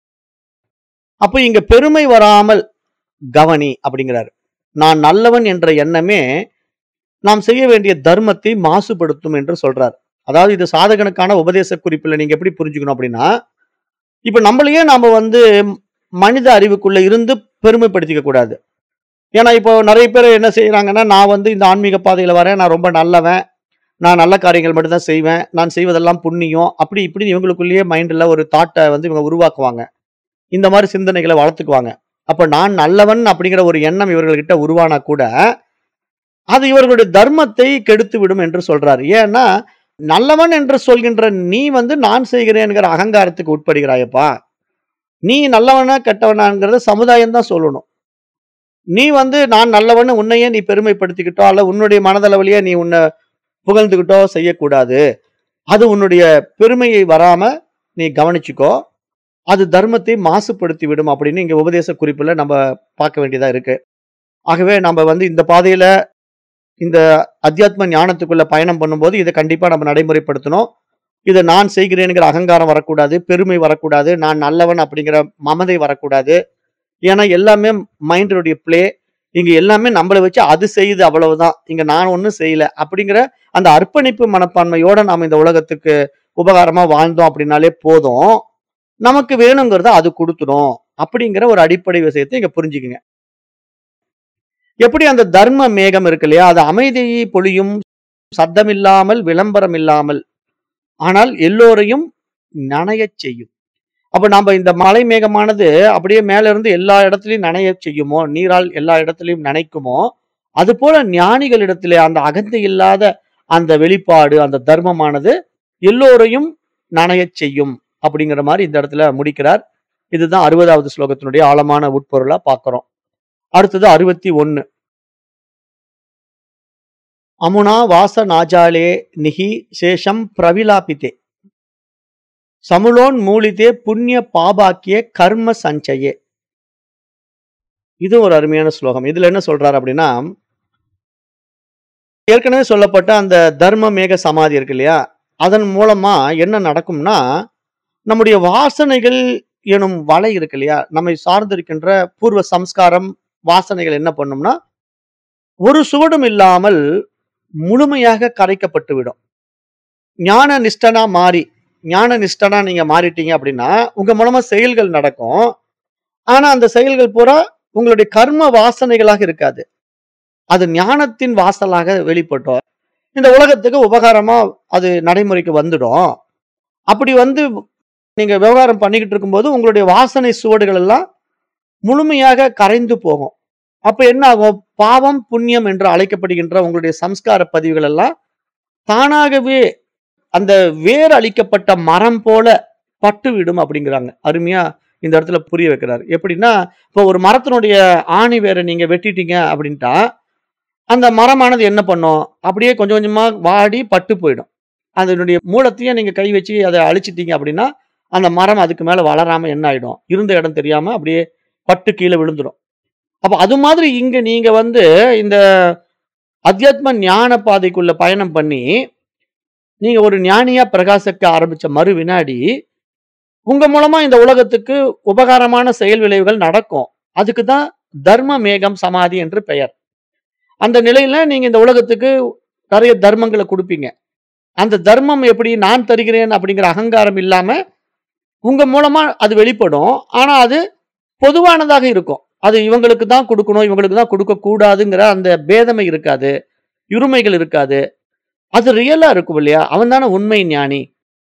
அப்ப இங்க பெருமை வராமல் கவனி அப்படிங்கிறார் நான் நல்லவன் என்ற எண்ணமே நாம் செய்ய வேண்டிய தர்மத்தை மாசுபடுத்தும் என்று சொல்றார் அதாவது இது சாதகனுக்கான உபதேச குறிப்பில் நீங்க எப்படி புரிஞ்சுக்கணும் அப்படின்னா இப்ப நம்மளையே நாம வந்து மனித அறிவுக்குள்ள இருந்து பெருமைப்படுத்திக்க கூடாது ஏன்னா இப்போ நிறைய பேர் என்ன செய்யறாங்கன்னா நான் வந்து இந்த ஆன்மீக பாதையில வரேன் நான் ரொம்ப நல்லவன் நான் நல்ல காரியங்கள் மட்டும்தான் செய்வேன் நான் செய்வதெல்லாம் புண்ணியம் அப்படி இப்படி இவங்களுக்குள்ளேயே மைண்டில் ஒரு தாட்டை வந்து இவங்க உருவாக்குவாங்க இந்த மாதிரி சிந்தனைகளை வளர்த்துக்குவாங்க அப்ப நான் நல்லவன் அப்படிங்கிற ஒரு எண்ணம் இவர்கள்கிட்ட உருவானா கூட அது இவர்களுடைய தர்மத்தை கெடுத்து விடும் என்று சொல்றாரு ஏன்னா நல்லவன் என்று சொல்கின்ற நீ வந்து நான் செய்கிறேன்ங்கிற அகங்காரத்துக்கு உட்படுகிறாயப்பா நீ நல்லவனா கெட்டவனாங்கிறத சமுதாயம் தான் சொல்லணும் நீ வந்து நான் நல்லவன் உன்னையே நீ பெருமைப்படுத்திக்கிட்டோ அல்ல உன்னுடைய மனதளவிலேயே நீ உன்னை புகழ்ந்துக்கிட்டோ செய்யக்கூடாது அது உன்னுடைய பெருமையை வராம நீ கவனிச்சுக்கோ அது தர்மத்தை மாசுபடுத்தி விடும் அப்படின்னு இங்க உபதேச குறிப்புல நம்ம பார்க்க வேண்டியதா இருக்கு ஆகவே நம்ம வந்து இந்த பாதையில இந்த அத்தியாத்ம ஞானத்துக்குள்ள பயணம் பண்ணும்போது இதை கண்டிப்பா நம்ம நடைமுறைப்படுத்தணும் இதை நான் செய்கிறேனுங்கிற அகங்காரம் வரக்கூடாது பெருமை வரக்கூடாது நான் நல்லவன் அப்படிங்கிற மமதை வரக்கூடாது ஏன்னா எல்லாமே மைண்டினுடைய பிளே இங்க எல்லாமே நம்மளை வச்சு அது செய்யுது அவ்வளவுதான் இங்க நான் ஒன்றும் செய்யல அப்படிங்கிற அந்த அர்ப்பணிப்பு மனப்பான்மையோட நாம இந்த உலகத்துக்கு உபகாரமா வாழ்ந்தோம் அப்படின்னாலே போதும் நமக்கு வேணுங்கிறத அது கொடுத்துடும் அப்படிங்கிற ஒரு அடிப்படை விஷயத்தை இங்க புரிஞ்சுக்குங்க எப்படி அந்த தர்ம மேகம் இருக்கு இல்லையா அது அமைதியை பொழியும் சத்தம் இல்லாமல் விளம்பரம் இல்லாமல் ஆனால் எல்லோரையும் நனையச் செய்யும் அப்ப நம்ம இந்த மலை மேகமானது அப்படியே மேல இருந்து எல்லா இடத்துலயும் நனைய செய்யுமோ நீரால் எல்லா இடத்துலயும் நனைக்குமோ அது போல ஞானிகளிடத்திலே அந்த அகந்தை இல்லாத அந்த வெளிப்பாடு அந்த தர்மமானது எல்லோரையும் நனையச் செய்யும் அப்படிங்கிற மாதிரி இந்த இடத்துல முடிக்கிறார் இதுதான் அறுபதாவது ஸ்லோகத்தினுடைய ஆழமான உட்பொருளா பார்க்கிறோம் அடுத்தது அறுபத்தி ஒன்னு அமுனா வாச நாஜாலே நிகி சேஷம் பிரவிலாபித்தே சமுலோன் மூலிதே புண்ணிய பாபாக்கிய கர்ம சஞ்சயே இது ஒரு அருமையான ஸ்லோகம் இதுல என்ன சொல்றாரு அப்படின்னா ஏற்கனவே சொல்லப்பட்ட அந்த தர்ம மேக சமாதி இருக்கு இல்லையா அதன் மூலமா என்ன நடக்கும்னா நம்முடைய வாசனைகள் எனும் வலை இருக்கு இல்லையா நம்மை சார்ந்திருக்கின்ற பூர்வ சம்ஸ்காரம் வாசனைகள் என்ன பண்ணும்னா ஒரு சுவடும் இல்லாமல் முழுமையாக கரைக்கப்பட்டு விடும் ஞான நிஷ்டனா மாறி ஞான நிஷ்டனா நீங்க மாறிட்டீங்க அப்படின்னா உங்க மூலமா செயல்கள் நடக்கும் ஆனா அந்த செயல்கள் பூரா உங்களுடைய கர்ம வாசனைகளாக இருக்காது அது ஞானத்தின் வாசலாக வெளிப்பட்டோம் இந்த உலகத்துக்கு உபகாரமா அது நடைமுறைக்கு வந்துடும் அப்படி வந்து நீங்க விவகாரம் பண்ணிக்கிட்டு இருக்கும்போது உங்களுடைய வாசனை சுவடுகள் எல்லாம் முழுமையாக கரைந்து போகும் அப்ப என்ன ஆகும் பாவம் புண்ணியம் என்று அழைக்கப்படுகின்ற உங்களுடைய சம்ஸ்கார பதிவுகள் எல்லாம் தானாகவே அந்த வேர் அளிக்கப்பட்ட மரம் போல பட்டுவிடும் அப்படிங்கிறாங்க அருமையா இந்த இடத்துல புரிய வைக்கிறார் எப்படின்னா இப்போ ஒரு மரத்தினுடைய ஆணி வேரை நீங்க வெட்டிட்டீங்க அப்படின்ட்டா அந்த மரமானது என்ன பண்ணும் அப்படியே கொஞ்சம் கொஞ்சமா வாடி பட்டு போயிடும் அதனுடைய மூலத்தையும் நீங்க கை வச்சு அதை அழிச்சிட்டீங்க அப்படின்னா அந்த மரம் அதுக்கு மேல வளராம என்ன ஆயிடும் இருந்த இடம் தெரியாம அப்படியே பட்டு கீழே விழுந்துடும் அப்ப அது மாதிரி இங்க நீங்க வந்து இந்த அத்தியாத்ம ஞான பாதைக்குள்ள பயணம் பண்ணி நீங்க ஒரு ஞானியா பிரகாசிக்க ஆரம்பிச்ச மறு வினாடி உங்க மூலமா இந்த உலகத்துக்கு உபகாரமான செயல் விளைவுகள் நடக்கும் அதுக்கு தான் தர்ம மேகம் சமாதி என்று பெயர் அந்த நிலையில நீங்க இந்த உலகத்துக்கு நிறைய தர்மங்களை கொடுப்பீங்க அந்த தர்மம் எப்படி நான் தருகிறேன் அப்படிங்கிற அகங்காரம் இல்லாம உங்க மூலமா அது வெளிப்படும் ஆனா அது பொதுவானதாக இருக்கும் அது இவங்களுக்கு தான் கொடுக்கணும் இவங்களுக்கு தான் கொடுக்க கூடாதுங்கிற அந்த பேதமை இருக்காது இருமைகள் இருக்காது அது ரியலா இருக்கும் இல்லையா அவன் தானே உண்மை ஞானி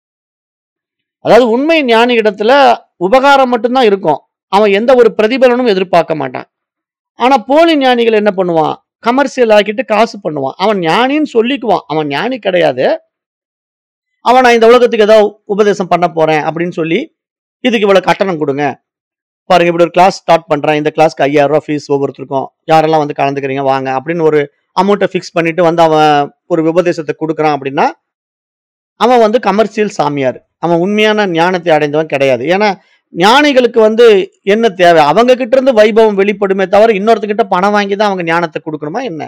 அதாவது உண்மை ஞானி இடத்துல உபகாரம் மட்டும்தான் இருக்கும் அவன் எந்த ஒரு பிரதிபலனும் எதிர்பார்க்க மாட்டான் ஆனா போலி ஞானிகள் என்ன பண்ணுவான் கமர்ஷியல் ஆக்கிட்டு காசு பண்ணுவான் அவன் ஞானின்னு சொல்லிக்குவான் அவன் ஞானி கிடையாது அவன் நான் இந்த உலகத்துக்கு ஏதோ உபதேசம் பண்ண போறேன் அப்படின்னு சொல்லி இதுக்கு இவ்வளவு கட்டணம் கொடுங்க பாருங்க இப்படி ஒரு கிளாஸ் ஸ்டார்ட் பண்றேன் இந்த கிளாஸ்க்கு ஐயாயிரம் ரூபாய் ஃபீஸ் ஒவ்வொருத்தருக்கும் யாரெல்லாம் வந்து கலந்துக்கிறீங்க வாங்க அப்படின்னு ஒரு அமௌண்ட்டை ஃபிக்ஸ் பண்ணிட்டு வந்து அவன் ஒரு உபதேசத்தை கொடுக்குறான் அப்படின்னா அவன் வந்து கமர்ஷியல் சாமியார் அவன் உண்மையான ஞானத்தை அடைந்தவன் கிடையாது ஏன்னா ஞானிகளுக்கு வந்து என்ன தேவை அவங்க கிட்ட இருந்து வைபவம் வெளிப்படுமே தவிர இன்னொருத்தர்கிட்ட பணம் வாங்கி தான் அவங்க ஞானத்தை கொடுக்கணுமா என்ன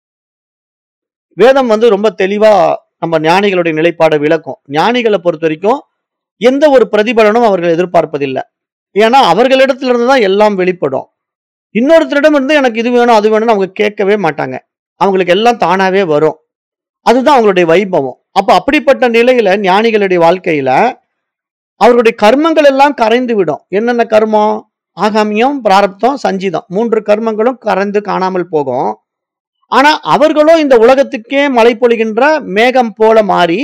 வேதம் வந்து ரொம்ப தெளிவா நம்ம ஞானிகளுடைய நிலைப்பாடை விளக்கும் ஞானிகளை பொறுத்த வரைக்கும் எந்த ஒரு பிரதிபலனும் அவர்கள் எதிர்பார்ப்பதில்லை ஏன்னா அவர்களிடத்துல இருந்து தான் எல்லாம் வெளிப்படும் இன்னொருத்தரிடம் இருந்து எனக்கு இது வேணும் அது வேணும்னு அவங்க கேட்கவே மாட்டாங்க அவங்களுக்கு எல்லாம் தானாவே வரும் அதுதான் அவங்களுடைய வைபவம் அப்ப அப்படிப்பட்ட நிலையில ஞானிகளுடைய வாழ்க்கையில அவர்களுடைய கர்மங்கள் எல்லாம் கரைந்து விடும் என்னென்ன கர்மம் ஆகாமியம் பிராரப்தம் சஞ்சிதம் மூன்று கர்மங்களும் கரைந்து காணாமல் போகும் ஆனா அவர்களும் இந்த உலகத்துக்கே மழை பொழிகின்ற மேகம் போல மாறி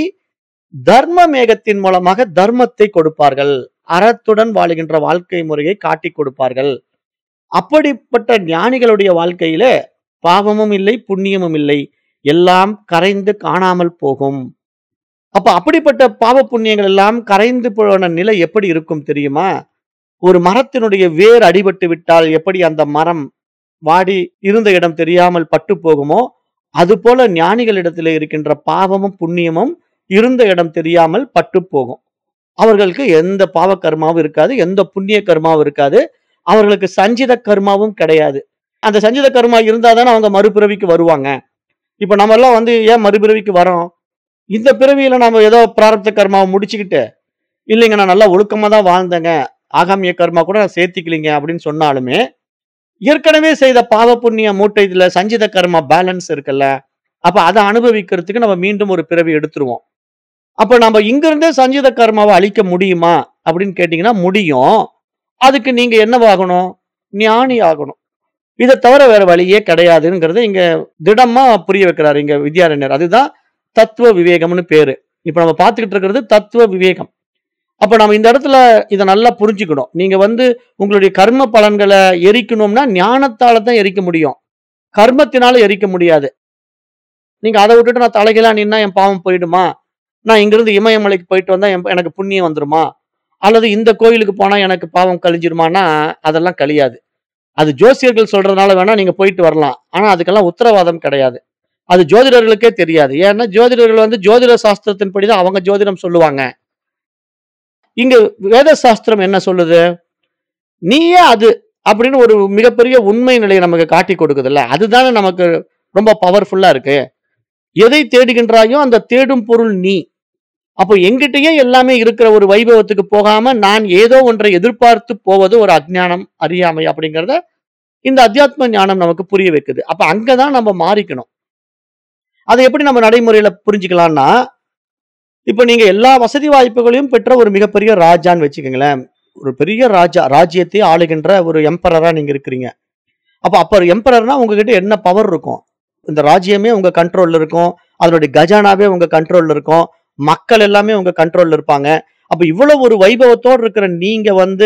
தர்ம மேகத்தின் மூலமாக தர்மத்தை கொடுப்பார்கள் அறத்துடன் வாழுகின்ற வாழ்க்கை முறையை காட்டி கொடுப்பார்கள் அப்படிப்பட்ட ஞானிகளுடைய வாழ்க்கையில பாவமும் இல்லை புண்ணியமும் இல்லை எல்லாம் கரைந்து காணாமல் போகும் அப்ப அப்படிப்பட்ட பாவ புண்ணியங்கள் எல்லாம் கரைந்து போன நிலை எப்படி இருக்கும் தெரியுமா ஒரு மரத்தினுடைய வேர் அடிபட்டு விட்டால் எப்படி அந்த மரம் வாடி இருந்த இடம் தெரியாமல் பட்டு போகுமோ அதுபோல ஞானிகளிடத்தில் இருக்கின்ற பாவமும் புண்ணியமும் இருந்த இடம் தெரியாமல் பட்டு போகும் அவர்களுக்கு எந்த பாவ கர்மாவும் இருக்காது எந்த புண்ணிய கர்மாவும் இருக்காது அவர்களுக்கு சஞ்சித கர்மாவும் கிடையாது அந்த சஞ்சித கர்மா இருந்தா தானே அவங்க மறுபிறவிக்கு வருவாங்க இப்ப நம்ம எல்லாம் வந்து ஏன் மறுபிறவிக்கு வரோம் இந்த பிறவியில நாம ஏதோ பிராரப்த கர்மாவை முடிச்சுக்கிட்டு இல்லைங்க நான் நல்லா ஒழுக்கமா தான் வாழ்ந்தேங்க ஆகாமிய கர்மா கூட நான் சேர்த்திக்கலிங்க அப்படின்னு சொன்னாலுமே ஏற்கனவே செய்த பாவ புண்ணிய மூட்டை இதுல சஞ்சித கர்மா பேலன்ஸ் இருக்குல்ல அப்ப அதை அனுபவிக்கிறதுக்கு நம்ம மீண்டும் ஒரு பிறவி எடுத்துருவோம் அப்ப நம்ம இங்க இருந்தே சஞ்சித கர்மாவை அழிக்க முடியுமா அப்படின்னு கேட்டீங்கன்னா முடியும் அதுக்கு நீங்க என்னவாகணும் ஞானி ஆகணும் இதை தவிர வேற வழியே கிடையாதுங்கிறத இங்க திடமா புரிய வைக்கிறாரு இங்க வித்யாரண்யர் அதுதான் தத்துவ விவேகம்னு பேரு இப்ப நம்ம பார்த்துக்கிட்டு இருக்கிறது தத்துவ விவேகம் அப்ப நம்ம இந்த இடத்துல இதை நல்லா புரிஞ்சுக்கணும் நீங்க வந்து உங்களுடைய கர்ம பலன்களை எரிக்கணும்னா ஞானத்தால தான் எரிக்க முடியும் கர்மத்தினால எரிக்க முடியாது நீங்க அதை விட்டுட்டு நான் தலைகளாக நின்னா என் பாவம் போயிடுமா நான் இங்கிருந்து இமயமலைக்கு போயிட்டு வந்தா என் எனக்கு புண்ணியம் வந்துருமா அல்லது இந்த கோயிலுக்கு போனா எனக்கு பாவம் கழிஞ்சிருமானா அதெல்லாம் கழியாது அது ஜோசியர்கள் சொல்றதுனால வேணா நீங்க போயிட்டு வரலாம் ஆனா அதுக்கெல்லாம் உத்தரவாதம் கிடையாது அது ஜோதிடர்களுக்கே தெரியாது ஏன்னா ஜோதிடர்கள் வந்து ஜோதிட சாஸ்திரத்தின்படி தான் அவங்க ஜோதிடம் சொல்லுவாங்க இங்க வேத சாஸ்திரம் என்ன சொல்லுது நீயே அது அப்படின்னு ஒரு மிகப்பெரிய உண்மை நிலையை நமக்கு காட்டி கொடுக்குதுல்ல அதுதானே நமக்கு ரொம்ப பவர்ஃபுல்லா இருக்கு எதை தேடுகின்றாயோ அந்த தேடும் பொருள் நீ அப்போ எங்கிட்டயே எல்லாமே இருக்கிற ஒரு வைபவத்துக்கு போகாம நான் ஏதோ ஒன்றை எதிர்பார்த்து போவது ஒரு அஜ்ஞானம் அறியாமை அப்படிங்கறத இந்த அத்தியாத்ம ஞானம் நமக்கு புரிய வைக்குது அப்ப அங்கதான் நம்ம மாறிக்கணும் அதை எப்படி நம்ம நடைமுறையில புரிஞ்சுக்கலாம்னா இப்ப நீங்க எல்லா வசதி வாய்ப்புகளையும் பெற்ற ஒரு மிகப்பெரிய ராஜான்னு வச்சுக்கோங்களேன் ஒரு பெரிய ராஜா ராஜ்யத்தை ஆளுகின்ற ஒரு எம்பரரா நீங்க இருக்கிறீங்க அப்ப அப்ப எம்பரர்னா உங்ககிட்ட என்ன பவர் இருக்கும் இந்த ராஜ்யமே உங்க கண்ட்ரோல்ல இருக்கும் அதனுடைய கஜானாவே உங்க கண்ட்ரோல்ல இருக்கும் மக்கள் எல்லாமே உங்க கண்ட்ரோல்ல இருப்பாங்க அப்ப இவ்வளவு ஒரு வைபவத்தோடு இருக்கிற நீங்க வந்து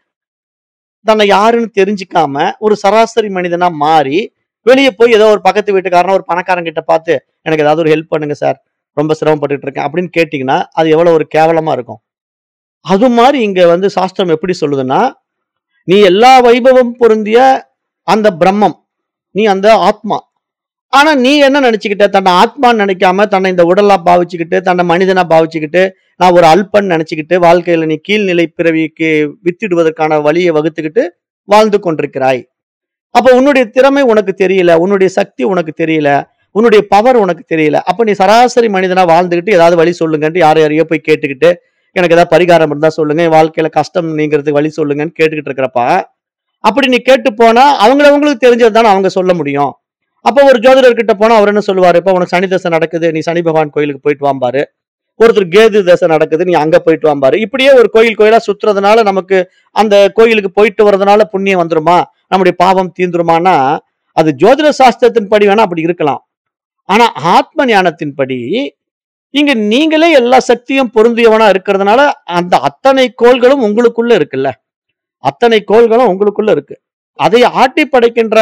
தன்னை யாருன்னு தெரிஞ்சுக்காம ஒரு சராசரி மனிதனா மாறி வெளியே போய் ஏதோ ஒரு பக்கத்து வீட்டுக்காரன ஒரு பணக்காரன் கிட்ட பார்த்து எனக்கு ஏதாவது ஒரு ஹெல்ப் பண்ணுங்க சார் ரொம்ப சிரமப்பட்டுட்டு இருக்கேன் அப்படின்னு கேட்டீங்கன்னா அது எவ்வளவு ஒரு கேவலமா இருக்கும் அது மாதிரி இங்க வந்து சாஸ்திரம் எப்படி சொல்லுதுன்னா நீ எல்லா வைபவம் பொருந்திய அந்த பிரம்மம் நீ அந்த ஆத்மா ஆனா நீ என்ன நினைச்சுக்கிட்ட தன்னை ஆத்மான்னு நினைக்காம தன்னை இந்த உடலா பாவிச்சுக்கிட்டு தன்னை மனிதனா பாவிச்சுக்கிட்டு நான் ஒரு அல்பன் நினைச்சுக்கிட்டு வாழ்க்கையில நீ கீழ்நிலை பிறவிக்கு வித்திடுவதற்கான வழியை வகுத்துக்கிட்டு வாழ்ந்து கொண்டிருக்கிறாய் அப்ப உன்னுடைய திறமை உனக்கு தெரியல உன்னுடைய சக்தி உனக்கு தெரியல உன்னுடைய பவர் உனக்கு தெரியல அப்ப நீ சராசரி மனிதனா வாழ்ந்துகிட்டு ஏதாவது வழி சொல்லுங்கன்ட்டு யார் யாரையோ போய் கேட்டுக்கிட்டு எனக்கு ஏதாவது பரிகாரம் இருந்தா சொல்லுங்க என் வாழ்க்கையில கஷ்டம் நீங்கிறதுக்கு வழி சொல்லுங்கன்னு கேட்டுக்கிட்டு இருக்கிறப்ப அப்படி நீ கேட்டு போனா அவங்களவங்களுக்கு தெரிஞ்சது தானே அவங்க சொல்ல முடியும் அப்போ ஒரு ஜோதிடர் கிட்ட போனா அவர் என்ன சொல்லுவாரு இப்ப உனக்கு சனி தசை நடக்குது நீ சனி பகவான் கோயிலுக்கு போயிட்டு வாம்பாரு ஒருத்தர் கேது தசை நடக்குது நீ அங்க போயிட்டு வாம்பாரு இப்படியே ஒரு கோயில் கோயிலா சுத்துறதுனால நமக்கு அந்த கோயிலுக்கு போயிட்டு வர்றதுனால புண்ணியம் வந்துருமா நம்முடைய பாவம் தீந்துருமானா அது ஜோதிட சாஸ்திரத்தின் படி வேணா அப்படி இருக்கலாம் ஆனா ஆத்ம ஞானத்தின்படி இங்க நீங்களே எல்லா சக்தியும் பொருந்தியவனா இருக்கிறதுனால அந்த அத்தனை கோள்களும் உங்களுக்குள்ள இருக்குல்ல அத்தனை கோள்களும் உங்களுக்குள்ள இருக்கு அதை ஆட்டி படைக்கின்ற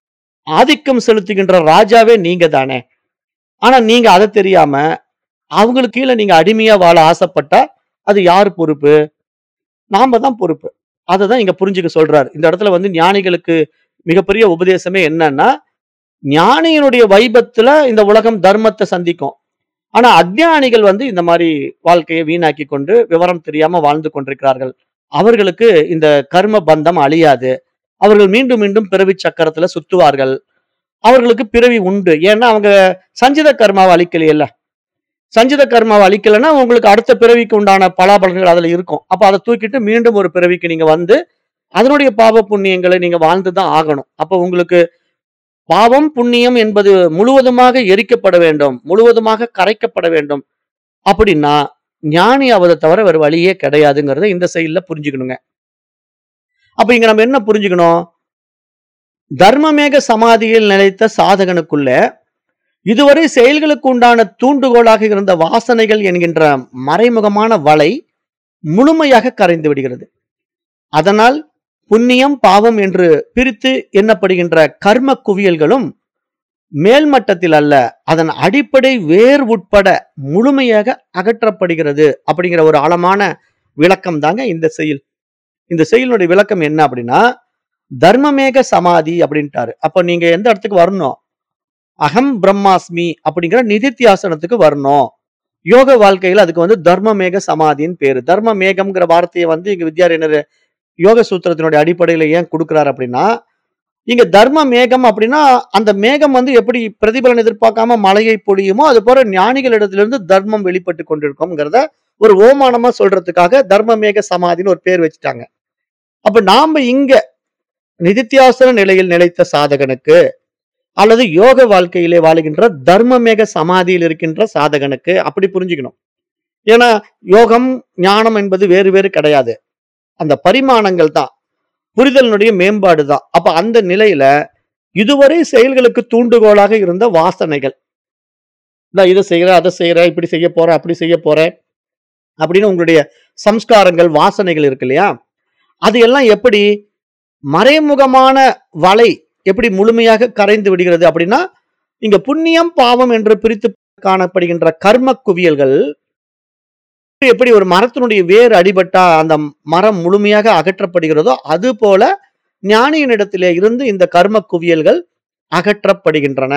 ஆதிக்கம் செலுத்துகின்ற ராஜாவே நீங்க தானே ஆனா நீங்க அதை தெரியாம அவங்களுக்கு கீழே நீங்க அடிமையா வாழ ஆசைப்பட்டா அது யார் பொறுப்பு நாம தான் பொறுப்பு அதை தான் இங்க புரிஞ்சுக்க சொல்றாரு இந்த இடத்துல வந்து ஞானிகளுக்கு மிகப்பெரிய உபதேசமே என்னன்னா ஞானியினுடைய வைபத்துல இந்த உலகம் தர்மத்தை சந்திக்கும் ஆனா அஜ்ஞானிகள் வந்து இந்த மாதிரி வாழ்க்கையை வீணாக்கி கொண்டு விவரம் தெரியாம வாழ்ந்து கொண்டிருக்கிறார்கள் அவர்களுக்கு இந்த கர்ம பந்தம் அழியாது அவர்கள் மீண்டும் மீண்டும் பிறவி சக்கரத்துல சுத்துவார்கள் அவர்களுக்கு பிறவி உண்டு ஏன்னா அவங்க சஞ்சித கர்மாவை அழிக்கலையல்ல சஞ்சித கர்மாவை அழிக்கலைன்னா உங்களுக்கு அடுத்த பிறவிக்கு உண்டான பலாபலன்கள் அதுல இருக்கும் அப்ப அதை தூக்கிட்டு மீண்டும் ஒரு பிறவிக்கு நீங்க வந்து அதனுடைய பாவ புண்ணியங்களை நீங்க வாழ்ந்துதான் ஆகணும் அப்ப உங்களுக்கு பாவம் புண்ணியம் என்பது முழுவதுமாக எரிக்கப்பட வேண்டும் முழுவதுமாக கரைக்கப்பட வேண்டும் அப்படின்னா ஞானி அவதை தவிர வேறு வழியே கிடையாதுங்கிறத இந்த செயல்ல புரிஞ்சுக்கணுங்க அப்ப இங்க நம்ம என்ன புரிஞ்சுக்கணும் தர்மமேக சமாதியில் நிலைத்த சாதகனுக்குள்ள இதுவரை செயல்களுக்கு உண்டான தூண்டுகோலாக இருந்த வாசனைகள் என்கின்ற மறைமுகமான வலை முழுமையாக கரைந்து விடுகிறது அதனால் புண்ணியம் பாவம் என்று பிரித்து எண்ணப்படுகின்ற கர்ம குவியல்களும் மேல்மட்டத்தில் அல்ல அதன் அடிப்படை வேர் உட்பட முழுமையாக அகற்றப்படுகிறது அப்படிங்கிற ஒரு ஆழமான விளக்கம் தாங்க இந்த செயல் இந்த செயலுடைய விளக்கம் என்ன அப்படின்னா தர்மமேக சமாதி அப்படின்ட்டாரு அப்ப நீங்க எந்த இடத்துக்கு வரணும் அகம் பிரம்மாஸ்மி அப்படிங்கிற நிதித்தியாசனத்துக்கு வரணும் யோக வாழ்க்கையில அதுக்கு வந்து தர்மமேக சமாதின்னு பேரு தர்ம மேகம்ங்கிற வார்த்தையை வந்து இங்க வித்யாரண்யர் யோக சூத்திரத்தினுடைய அடிப்படையில ஏன் கொடுக்கிறார் அப்படின்னா இங்க தர்ம மேகம் அப்படின்னா அந்த மேகம் வந்து எப்படி பிரதிபலன் எதிர்பார்க்காம மழையை பொழியுமோ அது போல ஞானிகளிடத்திலிருந்து தர்மம் வெளிப்பட்டு கொண்டிருக்கும்ங்கிறத ஒரு ஓமானமா சொல்றதுக்காக தர்ம மேக சமாதின்னு ஒரு பேர் வச்சுட்டாங்க அப்ப நாம இங்க நிதித்தியாசன நிலையில் நிலைத்த சாதகனுக்கு அல்லது யோக வாழ்க்கையிலே வாழுகின்ற தர்மமேக சமாதியில் இருக்கின்ற சாதகனுக்கு அப்படி புரிஞ்சுக்கணும் ஏன்னா யோகம் ஞானம் என்பது வேறு வேறு கிடையாது அந்த பரிமாணங்கள் தான் புரிதலினுடைய மேம்பாடு தான் அப்ப அந்த நிலையில இதுவரை செயல்களுக்கு தூண்டுகோலாக இருந்த வாசனைகள் நான் இதை செய்யறேன் அதை செய்யறேன் இப்படி செய்ய போறேன் அப்படி செய்ய போறேன் அப்படின்னு உங்களுடைய சம்ஸ்காரங்கள் வாசனைகள் இருக்கு இல்லையா அது எல்லாம் எப்படி மறைமுகமான வலை எப்படி முழுமையாக கரைந்து விடுகிறது அப்படின்னா இங்க புண்ணியம் பாவம் என்று பிரித்து காணப்படுகின்ற கர்ம குவியல்கள் எப்படி ஒரு மரத்தினுடைய வேர் அடிபட்டா அந்த மரம் முழுமையாக அகற்றப்படுகிறதோ அது போல ஞானியினிடத்திலே இருந்து இந்த கர்ம குவியல்கள் அகற்றப்படுகின்றன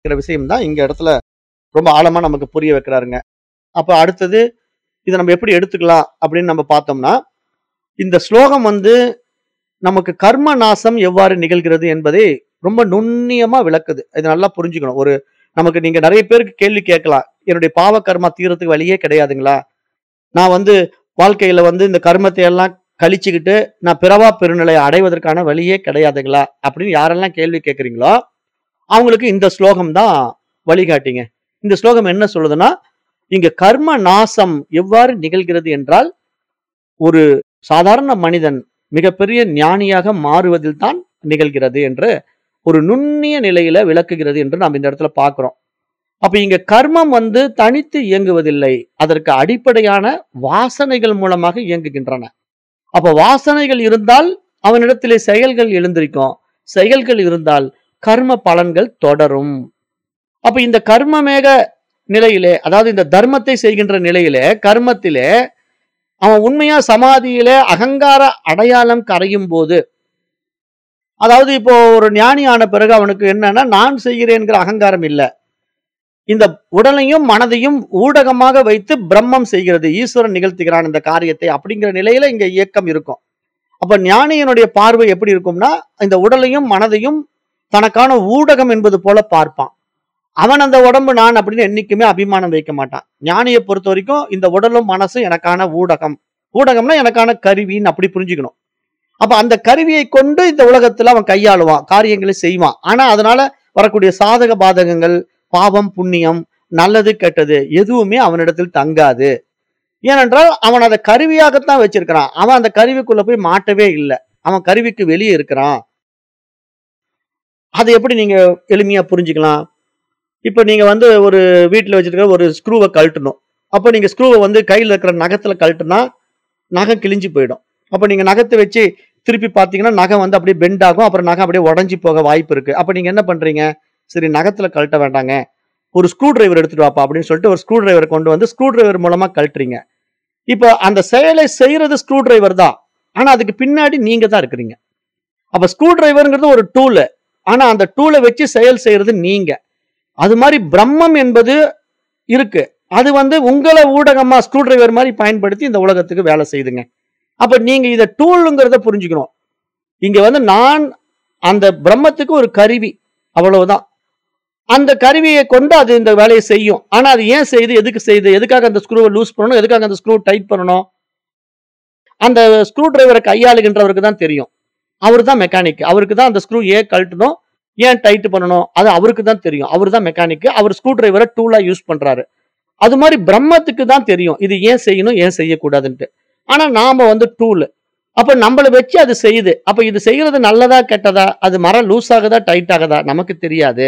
இருக்கிற விஷயம் தான் இங்க இடத்துல ரொம்ப ஆழமா நமக்கு புரிய வைக்கிறாருங்க அப்ப அடுத்தது இதை நம்ம எப்படி எடுத்துக்கலாம் அப்படின்னு நம்ம பார்த்தோம்னா இந்த ஸ்லோகம் வந்து நமக்கு கர்ம நாசம் எவ்வாறு நிகழ்கிறது என்பதை ரொம்ப நுண்ணியமா விளக்குது இது நல்லா புரிஞ்சுக்கணும் ஒரு நமக்கு நீங்க நிறைய பேருக்கு கேள்வி கேட்கலாம் என்னுடைய பாவ கர்மா தீரத்துக்கு வழியே கிடையாதுங்களா நான் வந்து வாழ்க்கையில வந்து இந்த கர்மத்தை எல்லாம் கழிச்சுக்கிட்டு நான் பிறவா பெருநிலையை அடைவதற்கான வழியே கிடையாதுங்களா அப்படின்னு யாரெல்லாம் கேள்வி கேட்குறீங்களோ அவங்களுக்கு இந்த ஸ்லோகம் தான் வழிகாட்டிங்க இந்த ஸ்லோகம் என்ன சொல்லுதுன்னா இங்க கர்ம நாசம் எவ்வாறு நிகழ்கிறது என்றால் ஒரு சாதாரண மனிதன் மிகப்பெரிய ஞானியாக மாறுவதில் தான் நிகழ்கிறது என்று ஒரு நுண்ணிய நிலையில விளக்குகிறது என்று நாம் இந்த இடத்துல பார்க்கிறோம் அப்ப இங்க கர்மம் வந்து தனித்து இயங்குவதில்லை அதற்கு அடிப்படையான வாசனைகள் மூலமாக இயங்குகின்றன அப்ப வாசனைகள் இருந்தால் அவனிடத்திலே செயல்கள் எழுந்திருக்கும் செயல்கள் இருந்தால் கர்ம பலன்கள் தொடரும் அப்ப இந்த கர்மமேக நிலையிலே அதாவது இந்த தர்மத்தை செய்கின்ற நிலையிலே கர்மத்திலே அவன் உண்மையா சமாதியிலே அகங்கார அடையாளம் கரையும் போது அதாவது இப்போ ஒரு ஞானி ஆன பிறகு அவனுக்கு என்னன்னா நான் செய்கிறேன்கிற அகங்காரம் இல்லை இந்த உடலையும் மனதையும் ஊடகமாக வைத்து பிரம்மம் செய்கிறது ஈஸ்வரன் நிகழ்த்துகிறான் இந்த காரியத்தை அப்படிங்கிற நிலையில இங்க இயக்கம் இருக்கும் அப்ப ஞானியனுடைய பார்வை எப்படி இருக்கும்னா இந்த உடலையும் மனதையும் தனக்கான ஊடகம் என்பது போல பார்ப்பான் அவன் அந்த உடம்பு நான் அப்படின்னு என்னைக்குமே அபிமானம் வைக்க மாட்டான் ஞானியை பொறுத்த வரைக்கும் இந்த உடலும் மனசும் எனக்கான ஊடகம் ஊடகம்னா எனக்கான கருவின்னு அப்படி புரிஞ்சுக்கணும் அப்ப அந்த கருவியை கொண்டு இந்த உலகத்துல அவன் கையாளுவான் காரியங்களை செய்வான் ஆனா அதனால வரக்கூடிய சாதக பாதகங்கள் பாவம் புண்ணியம் நல்லது கெட்டது எதுவுமே அவனிடத்தில் தங்காது ஏனென்றால் அவன் அதை கருவியாகத்தான் வச்சிருக்கிறான் அவன் அந்த கருவிக்குள்ள போய் மாட்டவே இல்லை அவன் கருவிக்கு வெளியே இருக்கிறான் அதை எப்படி நீங்க எளிமையா புரிஞ்சுக்கலாம் இப்போ நீங்க வந்து ஒரு வீட்டில் வச்சிருக்கிற ஒரு ஸ்க்ரூவை கழட்டணும் அப்போ நீங்க ஸ்க்ரூவை வந்து கையில் இருக்கிற நகத்துல கழட்டுனா நகம் கிழிஞ்சு போயிடும் அப்போ நீங்க நகத்தை வச்சு திருப்பி பார்த்தீங்கன்னா நகம் வந்து அப்படியே பெண்ட் ஆகும் அப்புறம் நகம் அப்படியே உடஞ்சி போக வாய்ப்பு இருக்கு அப்போ நீங்க என்ன பண்றீங்க சரி நகத்துல கழட்ட வேண்டாங்க ஒரு ஸ்க்ரூ டிரைவர் எடுத்துட்டு வாப்பா அப்படின்னு சொல்லிட்டு ஒரு ஸ்க்ரூ டிரைவர் கொண்டு வந்து ஸ்க்ரூ டிரைவர் மூலமா கழட்டுறீங்க இப்போ அந்த செயலை செய்யறது ஸ்க்ரூ டிரைவர் தான் ஆனா அதுக்கு பின்னாடி நீங்க தான் இருக்கிறீங்க அப்ப ஸ்க்ரூ டிரைவருங்கிறது ஒரு டூல் ஆனா அந்த டூலை வச்சு செயல் செய்யறது நீங்க அது மாதிரி பிரம்மம் என்பது இருக்கு அது வந்து உங்களை ஊடகமா ஸ்க்ரூ டிரைவர் மாதிரி பயன்படுத்தி இந்த உலகத்துக்கு வேலை செய்யுதுங்க அப்ப நீங்க இதை டூலுங்கிறத புரிஞ்சுக்கணும் இங்க வந்து நான் அந்த பிரம்மத்துக்கு ஒரு கருவி அவ்வளவுதான் அந்த கருவியை கொண்டு அது இந்த வேலையை செய்யும் ஆனா அது ஏன் செய்யுது எதுக்கு செய்யுது எதுக்காக அந்த ஸ்க்ரூவை லூஸ் பண்ணணும் எதுக்காக அந்த ஸ்க்ரூ டைட் பண்ணணும் அந்த ஸ்க்ரூ டிரைவரை கையாளுகின்றவருக்கு தான் தெரியும் அவர் தான் மெக்கானிக் அவருக்கு தான் அந்த ஸ்க்ரூ ஏன் கழட்டணும் ஏன் டைட் பண்ணணும் அது அவருக்கு தான் தெரியும் அவர் தான் மெக்கானிக் அவர் ஸ்க்ரூ டிரைவரை டூலா யூஸ் பண்றாரு அது மாதிரி பிரம்மத்துக்கு தான் தெரியும் இது ஏன் செய்யணும் ஏன் செய்யக்கூடாதுன்ட்டு ஆனா நாம வந்து டூல் அப்ப நம்மளை வச்சு அது செய்யுது அப்ப இது செய்யறது நல்லதா கெட்டதா அது மரம் லூஸ் ஆகுதா டைட் ஆகுதா நமக்கு தெரியாது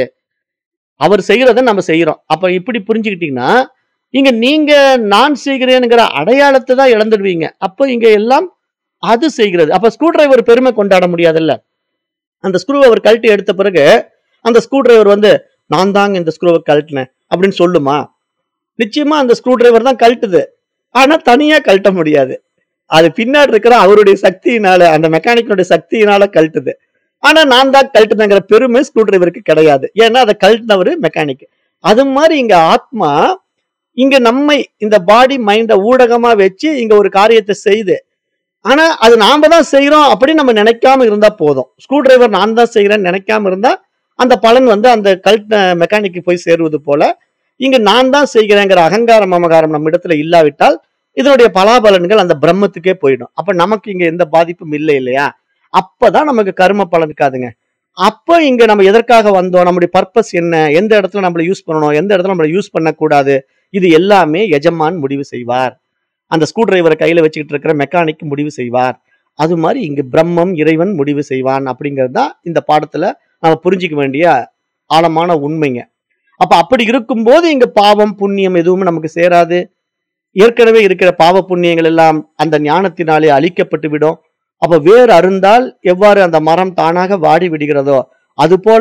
அவர் செய்யறத நம்ம செய்யறோம் அப்ப இப்படி புரிஞ்சுக்கிட்டீங்கன்னா இங்க நீங்க நான் செய்கிறேனுங்கிற அடையாளத்தை தான் இழந்துடுவீங்க அப்ப இங்க எல்லாம் அது செய்கிறது அப்ப ஸ்க்ரூ டிரைவர் பெருமை கொண்டாட முடியாதுல்ல அந்த ஸ்க்ரூவை அவர் கழட்டி எடுத்த பிறகு அந்த ஸ்க்ரூ டிரைவர் வந்து நான் தாங்க இந்த ஸ்க்ரூவை கழட்டினேன் அப்படின்னு சொல்லுமா நிச்சயமா அந்த ஸ்க்ரூ டிரைவர் தான் கழட்டுது ஆனா தனியா கழட்ட முடியாது அது பின்னாடி இருக்கிற அவருடைய சக்தியினால அந்த மெக்கானிக்கனுடைய சக்தியினால கழட்டுது ஆனா நான் தான் கழட்டுனங்கிற பெருமை ஸ்க்ரூ டிரைவருக்கு கிடையாது ஏன்னா அதை கழட்டினவர் மெக்கானிக் அது மாதிரி இங்க ஆத்மா இங்க நம்மை இந்த பாடி மைண்ட ஊடகமா வச்சு இங்க ஒரு காரியத்தை செய்யுது ஆனா அது நாம தான் செய்யறோம் அப்படின்னு நம்ம நினைக்காம இருந்தா போதும் ஸ்க்ரூ டிரைவர் நான் தான் செய்யறேன்னு நினைக்காம இருந்தா அந்த பலன் வந்து அந்த கல்ட் மெக்கானிக்கு போய் சேருவது போல இங்க நான் தான் செய்கிறேங்கிற அகங்காரம் மமகாரம் நம்ம இடத்துல இல்லாவிட்டால் இதனுடைய பலாபலன்கள் அந்த பிரம்மத்துக்கே போயிடும் அப்ப நமக்கு இங்க எந்த பாதிப்பும் இல்லை இல்லையா அப்பதான் நமக்கு கர்ம பலன் இருக்காதுங்க அப்ப இங்க நம்ம எதற்காக வந்தோம் நம்முடைய பர்பஸ் என்ன எந்த இடத்துல நம்மள யூஸ் பண்ணணும் எந்த இடத்துல நம்மள யூஸ் பண்ணக்கூடாது இது எல்லாமே எஜமான் முடிவு செய்வார் அந்த ஸ்க்ரூ டிரைவரை கையில வச்சுக்கிட்டு இருக்கிற மெக்கானிக் முடிவு செய்வார் அது மாதிரி இங்க பிரம்மம் இறைவன் முடிவு செய்வான் அப்படிங்கிறது தான் இந்த பாடத்துல நம்ம புரிஞ்சிக்க வேண்டிய ஆழமான உண்மைங்க அப்ப அப்படி இருக்கும்போது இங்க பாவம் புண்ணியம் எதுவுமே நமக்கு சேராது ஏற்கனவே இருக்கிற பாவ புண்ணியங்கள் எல்லாம் அந்த ஞானத்தினாலே அழிக்கப்பட்டு விடும் அப்ப வேர் அருந்தால் எவ்வாறு அந்த மரம் தானாக வாடி விடுகிறதோ அதுபோல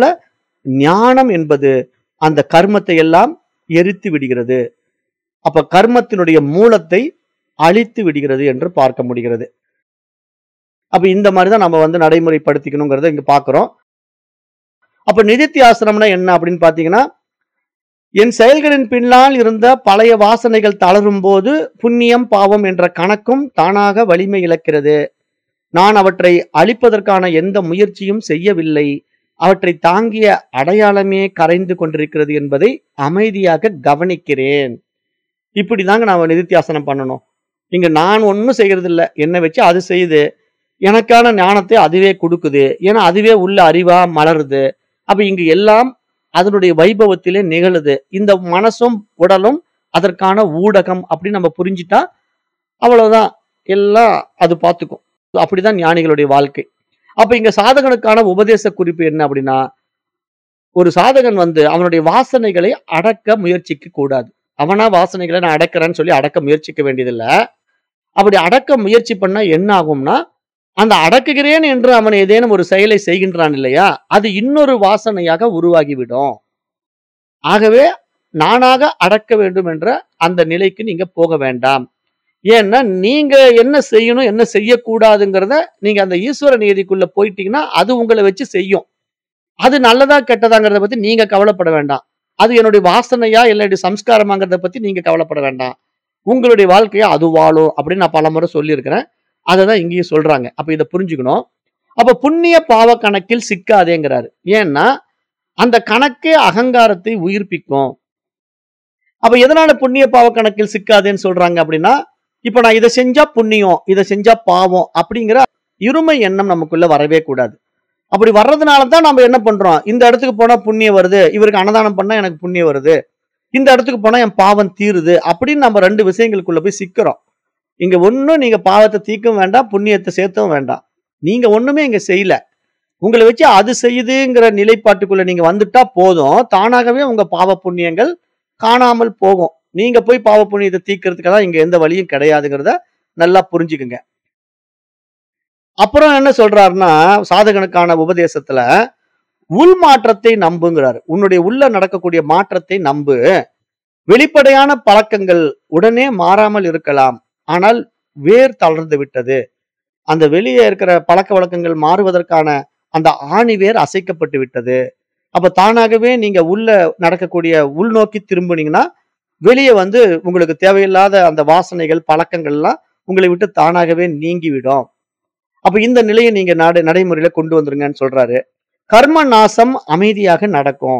ஞானம் என்பது அந்த கர்மத்தை எல்லாம் எரித்து விடுகிறது அப்ப கர்மத்தினுடைய மூலத்தை அழித்து விடுகிறது என்று பார்க்க முடிகிறது அப்ப இந்த மாதிரி தான் நம்ம வந்து நடைமுறைப்படுத்திக்கணுங்கிறத இங்க பாக்குறோம் அப்ப நிதித்தியாசனம்னா என்ன அப்படின்னு பாத்தீங்கன்னா என் செயல்களின் பின்னால் இருந்த பழைய வாசனைகள் தளரும் போது புண்ணியம் பாவம் என்ற கணக்கும் தானாக வலிமை இழக்கிறது நான் அவற்றை அழிப்பதற்கான எந்த முயற்சியும் செய்யவில்லை அவற்றை தாங்கிய அடையாளமே கரைந்து கொண்டிருக்கிறது என்பதை அமைதியாக கவனிக்கிறேன் இப்படிதாங்க நான் நிதித்தியாசனம் பண்ணணும் இங்க நான் ஒன்றும் செய்யறது இல்ல என்னை வச்சு அது செய்யுது எனக்கான ஞானத்தை அதுவே கொடுக்குது ஏன்னா அதுவே உள்ள அறிவா மலருது அப்ப இங்கு எல்லாம் அதனுடைய வைபவத்திலே நிகழுது இந்த மனசும் உடலும் அதற்கான ஊடகம் அப்படின்னு நம்ம புரிஞ்சிட்டா அவ்வளவுதான் எல்லாம் அது பார்த்துக்கும் அப்படிதான் ஞானிகளுடைய வாழ்க்கை அப்ப இங்க சாதகனுக்கான உபதேச குறிப்பு என்ன அப்படின்னா ஒரு சாதகன் வந்து அவனுடைய வாசனைகளை அடக்க முயற்சிக்க கூடாது அவனா வாசனைகளை நான் அடக்கிறேன்னு சொல்லி அடக்க முயற்சிக்க வேண்டியதில்ல அப்படி அடக்க முயற்சி பண்ணா என்ன ஆகும்னா அந்த அடக்குகிறேன் என்று அவன் ஏதேனும் ஒரு செயலை செய்கின்றான் இல்லையா அது இன்னொரு வாசனையாக உருவாகிவிடும் ஆகவே நானாக அடக்க வேண்டும் என்ற அந்த நிலைக்கு நீங்க போக வேண்டாம் ஏன்னா நீங்க என்ன செய்யணும் என்ன செய்யக்கூடாதுங்கிறத நீங்க அந்த ஈஸ்வர நியதிக்குள்ள போயிட்டீங்கன்னா அது உங்களை வச்சு செய்யும் அது நல்லதா கெட்டதாங்கிறத பத்தி நீங்க கவலைப்பட வேண்டாம் அது என்னுடைய வாசனையா இல்லாட்டி சம்ஸ்காரமாங்கிறத பத்தி நீங்க கவலைப்பட வேண்டாம் உங்களுடைய வாழ்க்கையை அது வாழும் அப்படின்னு நான் பலமுறை சொல்லியிருக்கிறேன் அதை தான் இங்கேயும் சொல்றாங்க அப்ப இதை புரிஞ்சுக்கணும் அப்ப புண்ணிய பாவ கணக்கில் சிக்காதேங்கிறாரு ஏன்னா அந்த கணக்கே அகங்காரத்தை உயிர்ப்பிக்கும் அப்ப எதனால புண்ணிய பாவ கணக்கில் சிக்காதேன்னு சொல்றாங்க அப்படின்னா இப்ப நான் இதை செஞ்சா புண்ணியம் இதை செஞ்சா பாவம் அப்படிங்கிற இருமை எண்ணம் நமக்குள்ள வரவே கூடாது அப்படி வர்றதுனால தான் நம்ம என்ன பண்றோம் இந்த இடத்துக்கு போனா புண்ணியம் வருது இவருக்கு அன்னதானம் பண்ணா எனக்கு புண்ணியம் வருது இந்த இடத்துக்கு போனா என் பாவம் தீருது அப்படின்னு நம்ம ரெண்டு விஷயங்களுக்குள்ள போய் சிக்கிறோம் இங்க ஒன்றும் நீங்க பாவத்தை தீக்கவும் வேண்டாம் புண்ணியத்தை சேர்த்தவும் வேண்டாம் நீங்க ஒண்ணுமே இங்க செய்யல உங்களை வச்சு அது செய்யுதுங்கிற நிலைப்பாட்டுக்குள்ள நீங்க வந்துட்டா போதும் தானாகவே உங்க பாவ புண்ணியங்கள் காணாமல் போகும் நீங்க போய் பாவ புண்ணியத்தை தீக்கிறதுக்கெல்லாம் இங்க எந்த வழியும் கிடையாதுங்கிறத நல்லா புரிஞ்சுக்குங்க அப்புறம் என்ன சொல்றாருன்னா சாதகனுக்கான உபதேசத்துல உள் மாற்றத்தை நம்புங்கிறாரு உன்னுடைய உள்ள நடக்கக்கூடிய மாற்றத்தை நம்பு வெளிப்படையான பழக்கங்கள் உடனே மாறாமல் இருக்கலாம் ஆனால் வேர் தளர்ந்து விட்டது அந்த வெளியே இருக்கிற பழக்க வழக்கங்கள் மாறுவதற்கான அந்த ஆணி வேர் அசைக்கப்பட்டு விட்டது அப்ப தானாகவே நீங்க உள்ள நடக்கக்கூடிய உள்நோக்கி திரும்புனீங்கன்னா வெளியே வந்து உங்களுக்கு தேவையில்லாத அந்த வாசனைகள் பழக்கங்கள்லாம் உங்களை விட்டு தானாகவே நீங்கிவிடும் அப்ப இந்த நிலையை நீங்க நட நடைமுறையில கொண்டு வந்துருங்கன்னு சொல்றாரு கர்ம நாசம் அமைதியாக நடக்கும்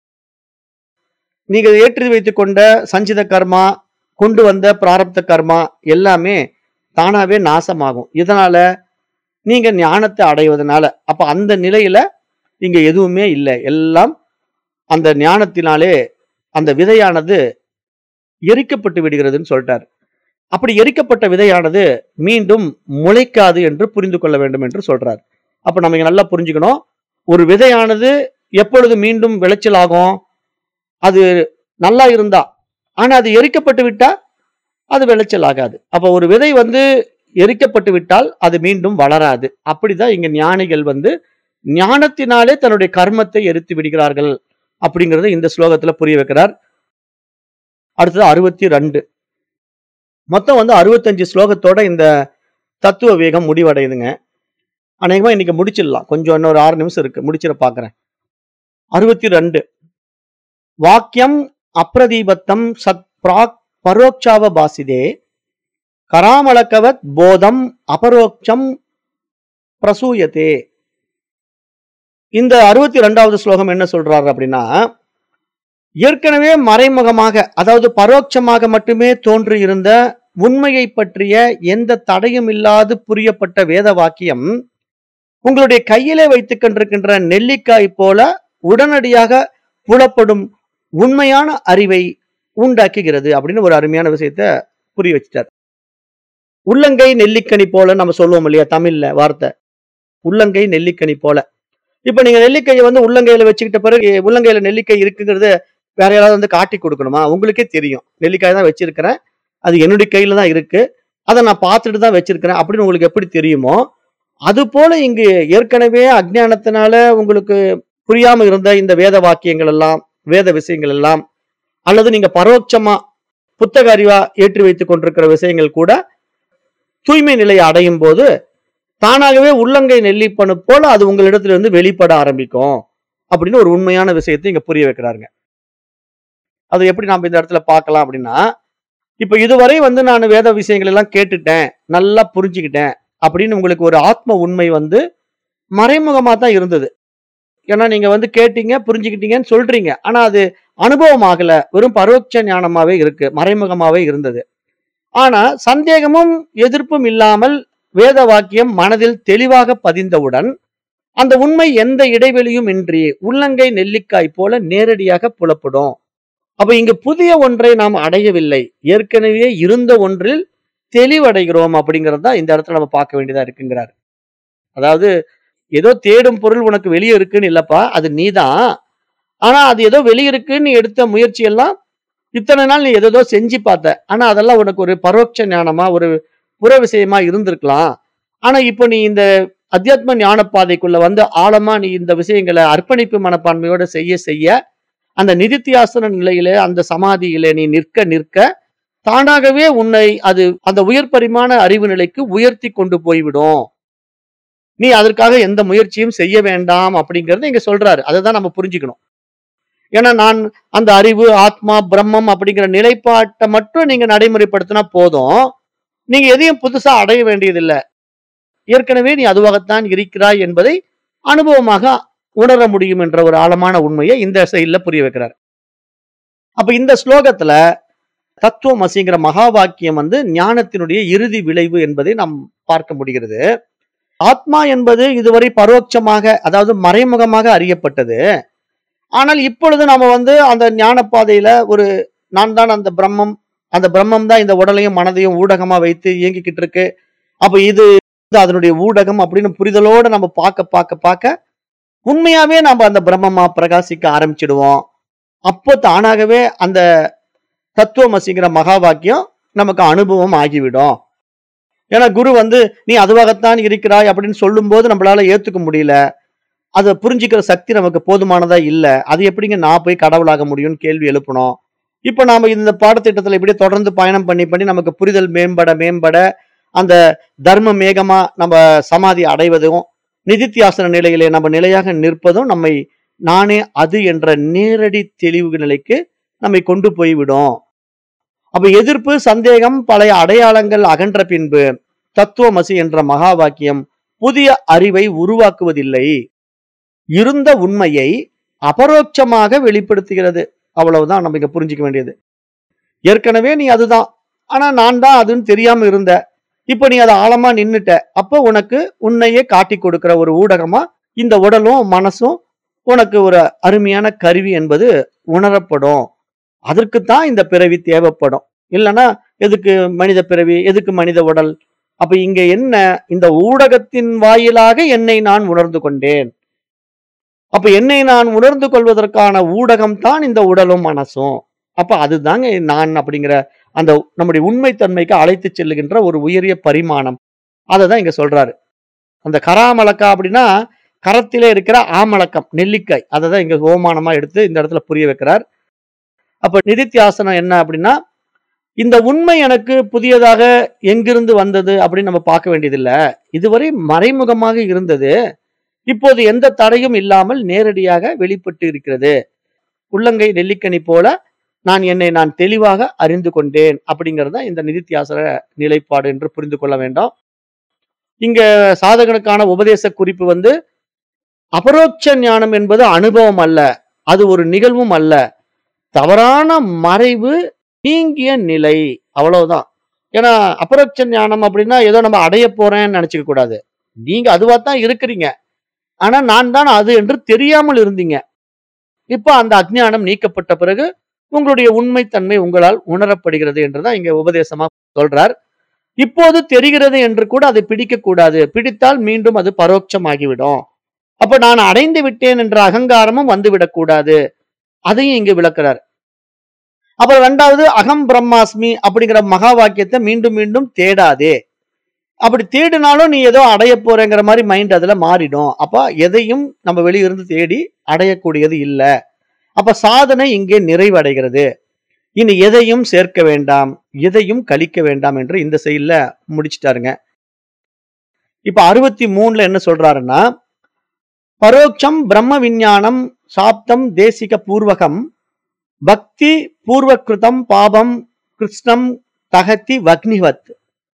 நீங்க ஏற்றி வைத்துக் கொண்ட சஞ்சித கர்மா கொண்டு வந்த பிராரப்த கர்மா எல்லாமே தானாவே நாசமாகும் இதனால நீங்க ஞானத்தை அடைவதனால அப்ப அந்த நிலையில இங்க எதுவுமே இல்லை எல்லாம் அந்த ஞானத்தினாலே அந்த விதையானது எரிக்கப்பட்டு விடுகிறதுன்னு சொல்லிட்டார் அப்படி எரிக்கப்பட்ட விதையானது மீண்டும் முளைக்காது என்று புரிந்து கொள்ள வேண்டும் என்று சொல்றார் அப்ப நம்ம இங்க நல்லா புரிஞ்சுக்கணும் ஒரு விதையானது எப்பொழுது மீண்டும் விளைச்சல் ஆகும் அது நல்லா இருந்தா ஆனா அது எரிக்கப்பட்டு விட்டா அது விளைச்சல் ஆகாது அப்ப ஒரு விதை வந்து எரிக்கப்பட்டு விட்டால் அது மீண்டும் வளராது அப்படிதான் இங்க ஞானிகள் வந்து ஞானத்தினாலே தன்னுடைய கர்மத்தை எரித்து விடுகிறார்கள் அப்படிங்கறத இந்த ஸ்லோகத்துல புரிய வைக்கிறார் அடுத்தது அறுபத்தி ரெண்டு மொத்தம் வந்து அறுபத்தஞ்சு ஸ்லோகத்தோட இந்த தத்துவ வேகம் முடிவடையுதுங்க அநேகமா இன்னைக்கு முடிச்சிடலாம் கொஞ்சம் இன்னொரு ஆறு நிமிஷம் இருக்கு முடிச்சிட பாக்குறேன் அறுபத்தி ரெண்டு வாக்கியம் அப்ரதீபத்தம் சத் பிராக் பரோட்சாவ பாசிதே கராமலக்கவத் போதம் அபரோக்ஷம் பிரசூயத்தே இந்த அறுபத்தி ரெண்டாவது ஸ்லோகம் என்ன சொல்றாரு அப்படின்னா ஏற்கனவே மறைமுகமாக அதாவது பரோட்சமாக மட்டுமே தோன்றி இருந்த உண்மையை பற்றிய எந்த தடையும் இல்லாது புரியப்பட்ட வேத வாக்கியம் உங்களுடைய கையிலே வைத்துக் கொண்டிருக்கின்ற நெல்லிக்காய் போல உடனடியாக புலப்படும் உண்மையான அறிவை உண்டாக்குகிறது அப்படின்னு ஒரு அருமையான விஷயத்த புரிய வச்சிட்டார் உள்ளங்கை நெல்லிக்கனி போல நம்ம சொல்லுவோம் இல்லையா தமிழ்ல வார்த்தை உள்ளங்கை நெல்லிக்கனி போல இப்ப நீங்க நெல்லிக்கையை வந்து உள்ளங்கையில வச்சுக்கிட்ட பிறகு உள்ளங்கையில நெல்லிக்காய் இருக்குங்கிறது வேற யாராவது வந்து காட்டி கொடுக்கணுமா உங்களுக்கே தெரியும் நெல்லிக்காய் தான் வச்சிருக்கிறேன் அது என்னுடைய கையில தான் இருக்கு அதை நான் பார்த்துட்டு தான் வச்சிருக்கிறேன் அப்படின்னு உங்களுக்கு எப்படி தெரியுமோ அது போல இங்கு ஏற்கனவே அஜ்ஞானத்தினால உங்களுக்கு புரியாம இருந்த இந்த வேத வாக்கியங்கள் எல்லாம் வேத விஷயங்கள் எல்லாம் அல்லது நீங்க பரோட்சமா புத்தக அறிவா ஏற்றி வைத்துக் கொண்டிருக்கிற விஷயங்கள் கூட தூய்மை நிலையை அடையும் போது தானாகவே உள்ளங்கை நெல்லிப்பனு போல அது உங்களிடத்துல இருந்து வெளிப்பட ஆரம்பிக்கும் அப்படின்னு ஒரு உண்மையான விஷயத்தை இங்க புரிய வைக்கிறாருங்க அது எப்படி நாம இந்த இடத்துல பார்க்கலாம் அப்படின்னா இப்ப இதுவரை வந்து நான் வேத விஷயங்கள் எல்லாம் கேட்டுட்டேன் நல்லா புரிஞ்சுக்கிட்டேன் அப்படின்னு உங்களுக்கு ஒரு ஆத்ம உண்மை வந்து மறைமுகமா தான் இருந்தது ஏன்னா நீங்க வந்து கேட்டீங்க புரிஞ்சுக்கிட்டீங்கன்னு சொல்றீங்க ஆனா அது அனுபவம் ஆகல வெறும் பரோட்ச ஞானமாவே இருக்கு மறைமுகமாவே இருந்தது ஆனா சந்தேகமும் எதிர்ப்பும் இல்லாமல் வேத வாக்கியம் மனதில் தெளிவாக பதிந்தவுடன் அந்த உண்மை எந்த இடைவெளியும் இன்றி உள்ளங்கை நெல்லிக்காய் போல நேரடியாக புலப்படும் அப்ப இங்கு புதிய ஒன்றை நாம் அடையவில்லை ஏற்கனவே இருந்த ஒன்றில் தெளிவடைகிறோம் அப்படிங்கிறது தான் இந்த இடத்துல நம்ம பார்க்க வேண்டியதா இருக்குங்கிறார் அதாவது ஏதோ தேடும் பொருள் உனக்கு வெளியே இருக்குன்னு இல்லப்பா அது நீதான் ஆனா அது ஏதோ வெளியே இருக்குன்னு நீ எடுத்த முயற்சி எல்லாம் இத்தனை நாள் நீ ஏதோ செஞ்சு பார்த்த ஆனா அதெல்லாம் உனக்கு ஒரு பரோட்ச ஞானமா ஒரு புற விஷயமா இருந்திருக்கலாம் ஆனா இப்போ நீ இந்த அத்தியாத்ம ஞான பாதைக்குள்ள வந்து ஆழமா நீ இந்த விஷயங்களை அர்ப்பணிப்பு மனப்பான்மையோட செய்ய செய்ய அந்த நிதித்தியாசன நிலையிலே அந்த சமாதியிலே நீ நிற்க நிற்க தானாகவே உன்னை அது அந்த உயர் பரிமாண அறிவு நிலைக்கு உயர்த்தி கொண்டு போய்விடும் நீ அதற்காக எந்த முயற்சியும் செய்ய வேண்டாம் அப்படிங்கறத இங்க சொல்றாரு அதை தான் நம்ம புரிஞ்சுக்கணும் ஏன்னா நான் அந்த அறிவு ஆத்மா பிரம்மம் அப்படிங்கிற நிலைப்பாட்டை மட்டும் நீங்க நடைமுறைப்படுத்தினா போதும் நீங்க எதையும் புதுசா அடைய வேண்டியதில்லை ஏற்கனவே நீ அதுவாகத்தான் இருக்கிறாய் என்பதை அனுபவமாக உணர முடியும் என்ற ஒரு ஆழமான உண்மையை இந்த செயல்ல புரிய வைக்கிறார் அப்ப இந்த ஸ்லோகத்துல தத்துவமசிங்கிற மகா வாக்கியம் வந்து ஞானத்தினுடைய இறுதி விளைவு என்பதை நாம் பார்க்க முடிகிறது ஆத்மா என்பது இதுவரை பரோட்சமாக அதாவது மறைமுகமாக அறியப்பட்டது ஆனால் இப்பொழுது நாம வந்து அந்த ஞான பாதையில ஒரு நான் தான் அந்த பிரம்மம் அந்த பிரம்மம் தான் இந்த உடலையும் மனதையும் ஊடகமா வைத்து இயங்கிக்கிட்டு இருக்கு அப்ப இது அதனுடைய ஊடகம் அப்படின்னு புரிதலோட நம்ம பார்க்க பார்க்க பார்க்க உண்மையாவே நம்ம அந்த பிரம்மமா பிரகாசிக்க ஆரம்பிச்சிடுவோம் அப்போ தானாகவே அந்த தத்துவமசிங்கிற மகா வாக்கியம் நமக்கு அனுபவம் ஆகிவிடும் ஏன்னா குரு வந்து நீ அதுவாகத்தான் இருக்கிறாய் அப்படின்னு சொல்லும்போது நம்மளால ஏத்துக்க முடியல அதை புரிஞ்சுக்கிற சக்தி நமக்கு போதுமானதா இல்ல அது எப்படிங்க நான் போய் கடவுளாக முடியும்னு கேள்வி எழுப்பணும் இப்ப நாம இந்த பாடத்திட்டத்துல இப்படியே தொடர்ந்து பயணம் பண்ணி பண்ணி நமக்கு புரிதல் மேம்பட மேம்பட அந்த தர்ம மேகமா நம்ம சமாதி அடைவதும் நிதித்தியாசன நிலையிலே நம்ம நிலையாக நிற்பதும் நம்மை நானே அது என்ற நேரடி தெளிவு நிலைக்கு நம்மை கொண்டு போய்விடும் அப்ப எதிர்ப்பு சந்தேகம் பழைய அடையாளங்கள் அகன்ற பின்பு தத்துவமசி என்ற மகா வாக்கியம் புதிய அறிவை உருவாக்குவதில்லை இருந்த உண்மையை அபரோட்சமாக வெளிப்படுத்துகிறது அவ்வளவுதான் நம்ம இங்க புரிஞ்சுக்க வேண்டியது ஏற்கனவே நீ அதுதான் ஆனா நான் தான் அதுன்னு தெரியாம இருந்த இப்ப நீ அதை ஆழமா நின்னுட்ட அப்போ உனக்கு உன்னையே காட்டி கொடுக்கிற ஒரு ஊடகமா இந்த உடலும் மனசும் உனக்கு ஒரு அருமையான கருவி என்பது உணரப்படும் அதற்குத்தான் இந்த பிறவி தேவைப்படும் இல்லைன்னா எதுக்கு மனித பிறவி எதுக்கு மனித உடல் அப்ப இங்க என்ன இந்த ஊடகத்தின் வாயிலாக என்னை நான் உணர்ந்து கொண்டேன் அப்ப என்னை நான் உணர்ந்து கொள்வதற்கான ஊடகம் தான் இந்த உடலும் மனசும் அப்ப அதுதாங்க நான் அப்படிங்கிற அந்த நம்முடைய உண்மைத்தன்மைக்கு அழைத்து செல்லுகின்ற ஒரு உயரிய பரிமாணம் அதை தான் இங்க சொல்றாரு அந்த கராமலக்கா அப்படின்னா கரத்திலே இருக்கிற ஆமலக்கம் நெல்லிக்காய் அதை தான் இங்க ஓமானமா எடுத்து இந்த இடத்துல புரிய வைக்கிறார் அப்ப நிதித்தியாசனம் என்ன அப்படின்னா இந்த உண்மை எனக்கு புதியதாக எங்கிருந்து வந்தது அப்படின்னு நம்ம பார்க்க வேண்டியதில்லை இதுவரை மறைமுகமாக இருந்தது இப்போது எந்த தடையும் இல்லாமல் நேரடியாக வெளிப்பட்டு இருக்கிறது உள்ளங்கை நெல்லிக்கனி போல நான் என்னை நான் தெளிவாக அறிந்து கொண்டேன் அப்படிங்கிறது தான் இந்த நிதித்தியாசன நிலைப்பாடு என்று புரிந்து கொள்ள வேண்டும் இங்க சாதகனுக்கான உபதேச குறிப்பு வந்து அபரோட்ச ஞானம் என்பது அனுபவம் அல்ல அது ஒரு நிகழ்வும் அல்ல தவறான மறைவு நீங்கிய நிலை அவ்வளவுதான் ஏன்னா அபரோட்ச ஞானம் அப்படின்னா ஏதோ நம்ம அடைய போறேன்னு நினைச்சுக்க கூடாது நீங்க அதுவா தான் இருக்கிறீங்க ஆனா நான் தான் அது என்று தெரியாமல் இருந்தீங்க இப்ப அந்த அஜ்ஞானம் நீக்கப்பட்ட பிறகு உங்களுடைய உண்மைத்தன்மை உங்களால் உணரப்படுகிறது என்றுதான் இங்க உபதேசமா சொல்றார் இப்போது தெரிகிறது என்று கூட அதை பிடிக்க கூடாது பிடித்தால் மீண்டும் அது பரோட்சமாகிவிடும் அப்ப நான் அடைந்து விட்டேன் என்ற அகங்காரமும் வந்துவிடக் கூடாது அதையும் இங்க விளக்குறார் அப்புறம் ரெண்டாவது அகம் பிரம்மாஸ்மி அப்படிங்கிற மகா வாக்கியத்தை மீண்டும் மீண்டும் தேடாதே அப்படி தேடினாலும் நீ ஏதோ அடைய போறேங்கிற மாதிரி மைண்ட் அதுல மாறிடும் அப்ப எதையும் நம்ம வெளியிருந்து தேடி அடையக்கூடியது இல்ல அப்ப சாதனை இங்கே நிறைவடைகிறது இனி எதையும் சேர்க்க வேண்டாம் எதையும் கழிக்க வேண்டாம் என்று இந்த செயல்ல முடிச்சிட்டாருங்க இப்ப அறுபத்தி மூணுல என்ன சொல்றாருன்னா பரோட்சம் பிரம்ம விஞ்ஞானம் சாப்தம் தேசிக பூர்வகம் பக்தி பூர்வகிருதம் பாபம் கிருஷ்ணம் தகத்தி வக்னிவத்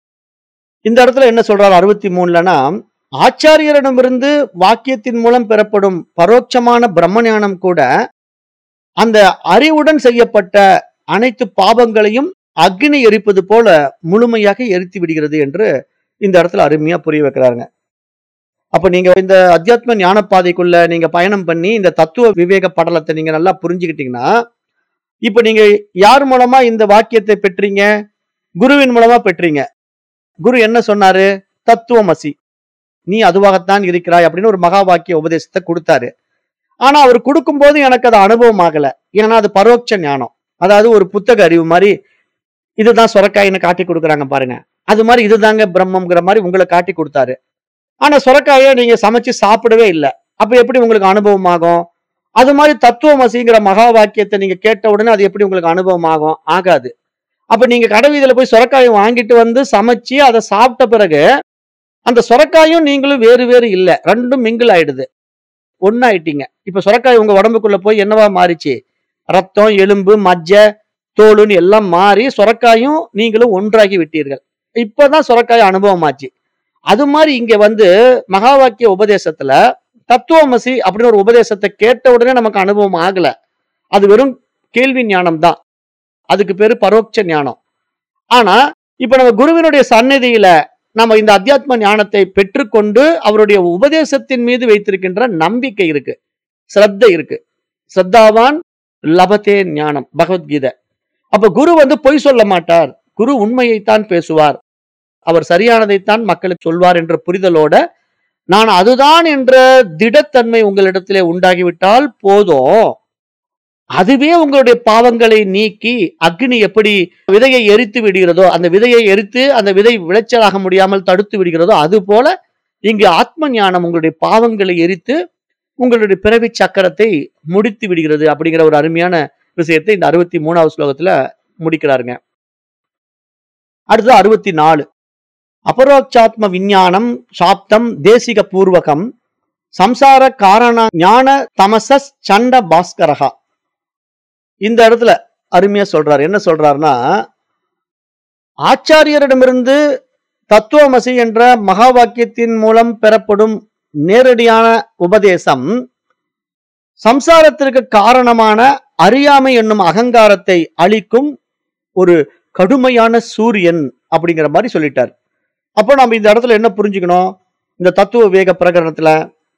இந்த இடத்துல என்ன சொல்றாரு அறுபத்தி மூணுலனா ஆச்சாரியரிடமிருந்து வாக்கியத்தின் மூலம் பெறப்படும் பரோட்சமான பிரம்ம ஞானம் கூட அந்த அறிவுடன் செய்யப்பட்ட அனைத்து பாவங்களையும் அக்னி எரிப்பது போல முழுமையாக எரித்து விடுகிறது என்று இந்த இடத்துல அருமையா புரிய வைக்கிறாருங்க அப்ப நீங்க இந்த அத்தியாத்ம ஞான பாதைக்குள்ள நீங்க பயணம் பண்ணி இந்த தத்துவ விவேக படலத்தை நீங்க நல்லா புரிஞ்சுக்கிட்டீங்கன்னா இப்ப நீங்க யார் மூலமா இந்த வாக்கியத்தை பெற்றீங்க குருவின் மூலமா பெற்றீங்க குரு என்ன சொன்னாரு தத்துவமசி நீ அதுவாகத்தான் இருக்கிறாய் அப்படின்னு ஒரு மகா வாக்கிய உபதேசத்தை கொடுத்தாரு ஆனா அவர் கொடுக்கும்போது எனக்கு அது அனுபவம் ஆகல ஏன்னா அது பரோட்ச ஞானம் அதாவது ஒரு புத்தக அறிவு மாதிரி இதுதான் சொரக்காயின்னு காட்டி கொடுக்குறாங்க பாருங்க அது மாதிரி இதுதாங்க பிரம்மங்கிற மாதிரி உங்களை காட்டி கொடுத்தாரு ஆனா சொரக்காயை நீங்க சமைச்சு சாப்பிடவே இல்லை அப்ப எப்படி உங்களுக்கு அனுபவம் ஆகும் அது மாதிரி தத்துவமசிங்கிற மகா வாக்கியத்தை நீங்க கேட்ட உடனே அது எப்படி உங்களுக்கு அனுபவம் ஆகும் ஆகாது அப்ப நீங்க கடைவீதியில போய் சொரக்காயை வாங்கிட்டு வந்து சமைச்சு அதை சாப்பிட்ட பிறகு அந்த சொரக்காயும் நீங்களும் வேறு வேறு இல்லை ரெண்டும் மிங்கிள் ஆயிடுது ஒன்னாயிட்டீங்க இப்ப சொரக்காய் உங்க உடம்புக்குள்ள போய் என்னவா மாறிச்சு ரத்தம் எலும்பு மஜ்ஜை தோலுன்னு எல்லாம் மாறி சொரக்காயும் நீங்களும் ஒன்றாகி விட்டீர்கள் இப்பதான் சொரக்காய் அனுபவம் ஆச்சு அது மாதிரி இங்க வந்து மகா வாக்கிய உபதேசத்துல தத்துவமசி அப்படின்னு ஒரு உபதேசத்தை கேட்ட உடனே நமக்கு அனுபவம் ஆகல அது வெறும் கேள்வி ஞானம் தான் அதுக்கு பேரு பரோட்ச ஞானம் ஆனா இப்ப நம்ம குருவினுடைய சந்நிதியில நம்ம இந்த அத்தியாத்ம ஞானத்தை பெற்றுக்கொண்டு அவருடைய உபதேசத்தின் மீது வைத்திருக்கின்ற நம்பிக்கை இருக்கு ஸ்ரத்த இருக்கு ஸ்ரத்தாவான் லபத்தே ஞானம் பகவத்கீதை அப்ப குரு வந்து பொய் சொல்ல மாட்டார் குரு உண்மையைத்தான் பேசுவார் அவர் சரியானதைத்தான் மக்களுக்கு சொல்வார் என்ற புரிதலோட நான் அதுதான் என்ற திடத்தன்மை உங்களிடத்திலே உண்டாகிவிட்டால் போதும் அதுவே உங்களுடைய பாவங்களை நீக்கி அக்னி எப்படி விதையை எரித்து விடுகிறதோ அந்த விதையை எரித்து அந்த விதை விளைச்சலாக முடியாமல் தடுத்து விடுகிறதோ அது போல இங்கு ஆத்ம ஞானம் உங்களுடைய பாவங்களை எரித்து உங்களுடைய பிறவி சக்கரத்தை முடித்து விடுகிறது அப்படிங்கிற ஒரு அருமையான விஷயத்தை இந்த அறுபத்தி மூணாவது ஸ்லோகத்துல முடிக்கிறாருங்க அடுத்து அறுபத்தி நாலு அபரோக்ஷாத்ம விஞ்ஞானம் சாப்தம் தேசிக பூர்வகம் சம்சார காரண ஞான தமசஸ் சண்ட பாஸ்கரகா இந்த இடத்துல அருமையா சொல்றாரு என்ன சொல்றாருன்னா ஆச்சாரியரிடமிருந்து தத்துவமசி என்ற மகா வாக்கியத்தின் மூலம் பெறப்படும் நேரடியான உபதேசம் சம்சாரத்திற்கு காரணமான அறியாமை என்னும் அகங்காரத்தை அளிக்கும் ஒரு கடுமையான சூரியன் அப்படிங்கிற மாதிரி சொல்லிட்டார் அப்போ நம்ம இந்த இடத்துல என்ன புரிஞ்சுக்கணும் இந்த தத்துவ வேக பிரகரணத்துல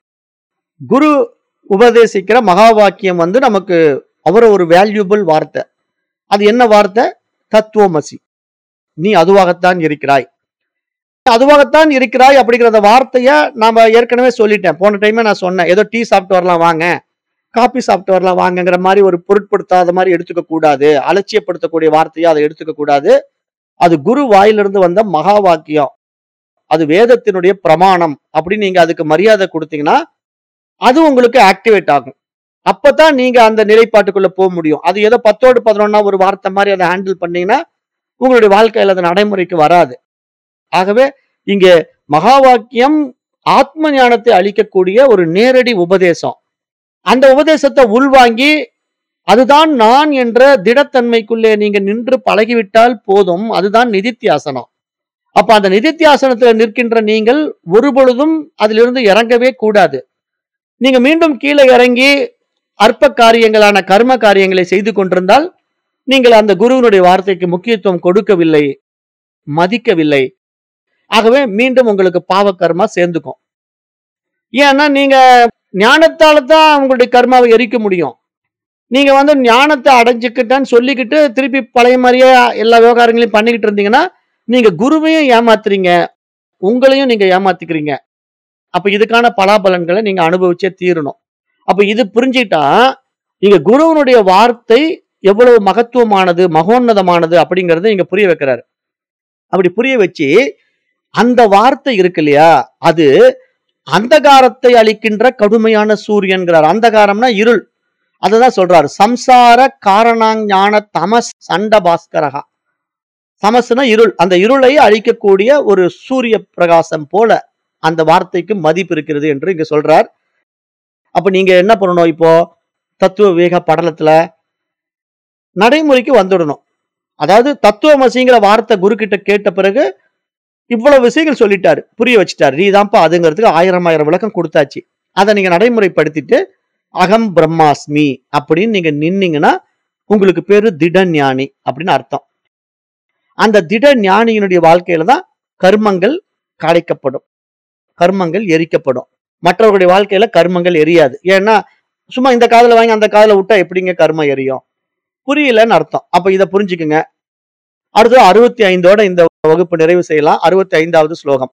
குரு உபதேசிக்கிற மகா வாக்கியம் வந்து நமக்கு அவர ஒரு வேல்யூபிள் வார்த்தை அது என்ன வார்த்தை தத்துவமசி நீ அதுவாகத்தான் இருக்கிறாய் அதுவாகத்தான் இருக்கிறாய் அப்படிங்கிற அந்த வார்த்தைய நாம ஏற்கனவே சொல்லிட்டேன் போன டைமே நான் சொன்னேன் ஏதோ டீ சாப்பிட்டு வரலாம் வாங்க காபி சாப்பிட்டு வரலாம் வாங்கங்கிற மாதிரி ஒரு பொருட்படுத்தாத மாதிரி எடுத்துக்க கூடாது அலட்சியப்படுத்தக்கூடிய வார்த்தையை அதை எடுத்துக்க கூடாது அது குரு வாயிலிருந்து வந்த மகா வாக்கியம் அது வேதத்தினுடைய பிரமாணம் அப்படின்னு நீங்க அதுக்கு மரியாதை கொடுத்தீங்கன்னா அது உங்களுக்கு ஆக்டிவேட் ஆகும் அப்பதான் நீங்க அந்த நிலைப்பாட்டுக்குள்ள போக முடியும் அது ஏதோ பத்தோடு பதினொன்னா ஒரு வார்த்தை மாதிரி அதை ஹேண்டில் பண்ணீங்கன்னா உங்களுடைய வாழ்க்கையில அது நடைமுறைக்கு வராது ஆகவே இங்க மகா வாக்கியம் ஆத்ம ஞானத்தை அளிக்கக்கூடிய ஒரு நேரடி உபதேசம் அந்த உபதேசத்தை உள்வாங்கி அதுதான் நான் என்ற திடத்தன்மைக்குள்ளே நீங்க நின்று பழகிவிட்டால் போதும் அதுதான் நிதித்தியாசனம் அப்ப அந்த நிதித்தியாசனத்துல நிற்கின்ற நீங்கள் ஒரு பொழுதும் அதிலிருந்து இறங்கவே கூடாது நீங்க மீண்டும் கீழே இறங்கி அற்ப காரியங்களான கர்ம காரியங்களை செய்து கொண்டிருந்தால் நீங்கள் அந்த குருவினுடைய வார்த்தைக்கு முக்கியத்துவம் கொடுக்கவில்லை மதிக்கவில்லை ஆகவே மீண்டும் உங்களுக்கு பாவ கர்மா சேர்ந்துக்கும் ஏன்னா நீங்க ஞானத்தால தான் உங்களுடைய கர்மாவை எரிக்க முடியும் நீங்க வந்து ஞானத்தை அடைஞ்சுக்கிட்டேன்னு சொல்லிக்கிட்டு திருப்பி பழைய மாதிரியே எல்லா விவகாரங்களையும் பண்ணிக்கிட்டு இருந்தீங்கன்னா நீங்க குருவையும் ஏமாத்துறீங்க உங்களையும் நீங்க ஏமாத்திக்கிறீங்க அப்ப இதுக்கான பலாபலன்களை நீங்க அனுபவிச்சே தீரணும் அப்ப இது புரிஞ்சுக்கிட்டா இங்க குருவனுடைய வார்த்தை எவ்வளவு மகத்துவமானது மகோன்னதமானது அப்படிங்கறத இங்க புரிய வைக்கிறாரு அப்படி புரிய வச்சு அந்த வார்த்தை இருக்கு இல்லையா அது அந்தகாரத்தை அளிக்கின்ற கடுமையான சூரியன்கிறார் அந்தகாரம்னா இருள் அதுதான் சொல்றாரு சம்சார காரணாஞான தமஸ் சண்ட பாஸ்கரகா தமசுனா இருள் அந்த இருளை அழிக்கக்கூடிய ஒரு சூரிய பிரகாசம் போல அந்த வார்த்தைக்கு மதிப்பு இருக்கிறது என்று இங்க சொல்றார் அப்ப நீங்க என்ன பண்ணணும் இப்போ தத்துவ வேக படலத்துல நடைமுறைக்கு வந்துடணும் அதாவது தத்துவமசிங்கிற வார்த்தை குரு கிட்ட கேட்ட பிறகு இவ்வளவு விஷயங்கள் சொல்லிட்டாரு புரிய வச்சுட்டாரு நீதான்ப்பா அதுங்கிறதுக்கு ஆயிரம் ஆயிரம் விளக்கம் கொடுத்தாச்சு அதை நீங்க நடைமுறைப்படுத்திட்டு அகம் பிரம்மாஸ்மி அப்படின்னு நீங்க நின்னீங்கன்னா உங்களுக்கு பேரு திட ஞானி அப்படின்னு அர்த்தம் அந்த திட ஞானியினுடைய வாழ்க்கையில தான் கர்மங்கள் களைக்கப்படும் கர்மங்கள் எரிக்கப்படும் மற்றவர்களுடைய வாழ்க்கையில கர்மங்கள் எரியாது ஏன்னா சும்மா இந்த காதுல வாங்கி அந்த காதுல விட்டா எப்படிங்க கர்மம் எரியும் புரியலன்னு அர்த்தம் அப்ப இதை புரிஞ்சுக்குங்க அடுத்து அறுபத்தி ஐந்தோட இந்த வகுப்பு நிறைவு செய்யலாம் அறுபத்தி ஐந்தாவது ஸ்லோகம்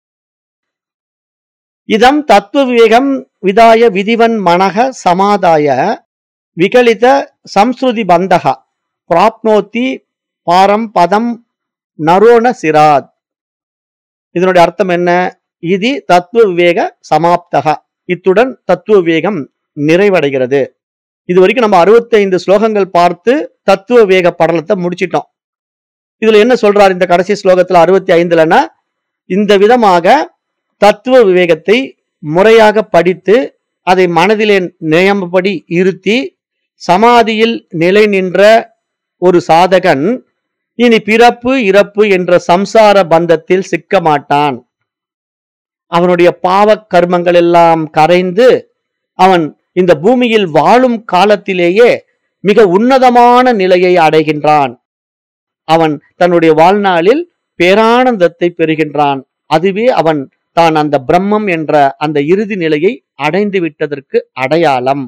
இதம் தத்துவ விவேகம் விதாய விதிவன் மனக சமாதாய விகலித சம்ஸ்ருதி பந்தக பிராப்னோத்தி பாரம் பதம் நரோண சிராத் இதனுடைய அர்த்தம் என்ன இது தத்துவ விவேக சமாப்தக இத்துடன் தத்துவ விவேகம் நிறைவடைகிறது இது வரைக்கும் நம்ம 65 ஸ்லோகங்கள் பார்த்து தத்துவ வேக படலத்தை முடிச்சிட்டோம் இதுல என்ன சொல்றார் இந்த கடைசி ஸ்லோகத்துல அறுபத்தி ஐந்துலன்னா இந்த விதமாக தத்துவ விவேகத்தை முறையாக படித்து அதை மனதிலே நியமப்படி இருத்தி சமாதியில் நிலை நின்ற ஒரு சாதகன் இனி பிறப்பு இறப்பு என்ற சம்சார பந்தத்தில் சிக்க மாட்டான் அவனுடைய பாவக் கர்மங்கள் எல்லாம் கரைந்து அவன் இந்த பூமியில் வாழும் காலத்திலேயே மிக உன்னதமான நிலையை அடைகின்றான் அவன் தன்னுடைய வாழ்நாளில் பேரானந்தத்தை பெறுகின்றான் அதுவே அவன் தான் அந்த பிரம்மம் என்ற அந்த இறுதி நிலையை அடைந்து விட்டதற்கு அடையாளம்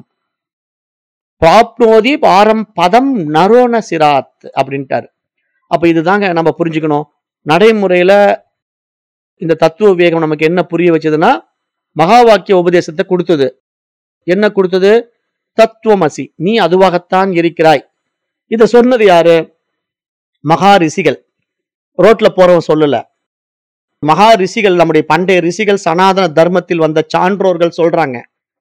பிராப்னோதி பாரம் பதம் நரோண சிராத் அப்படின்ட்டாரு அப்ப இதுதாங்க நம்ம புரிஞ்சுக்கணும் நடைமுறையில இந்த தத்துவ விவேகம் நமக்கு என்ன புரிய வச்சதுன்னா மகா வாக்கிய உபதேசத்தை கொடுத்தது என்ன கொடுத்தது தத்துவமசி நீ அதுவாகத்தான் இருக்கிறாய் இத சொன்னது யாரு மகா ரிஷிகள் ரோட்ல போறவன் சொல்லல மகா ரிஷிகள் நம்முடைய பண்டைய ரிஷிகள் சனாதன தர்மத்தில் வந்த சான்றோர்கள் சொல்றாங்க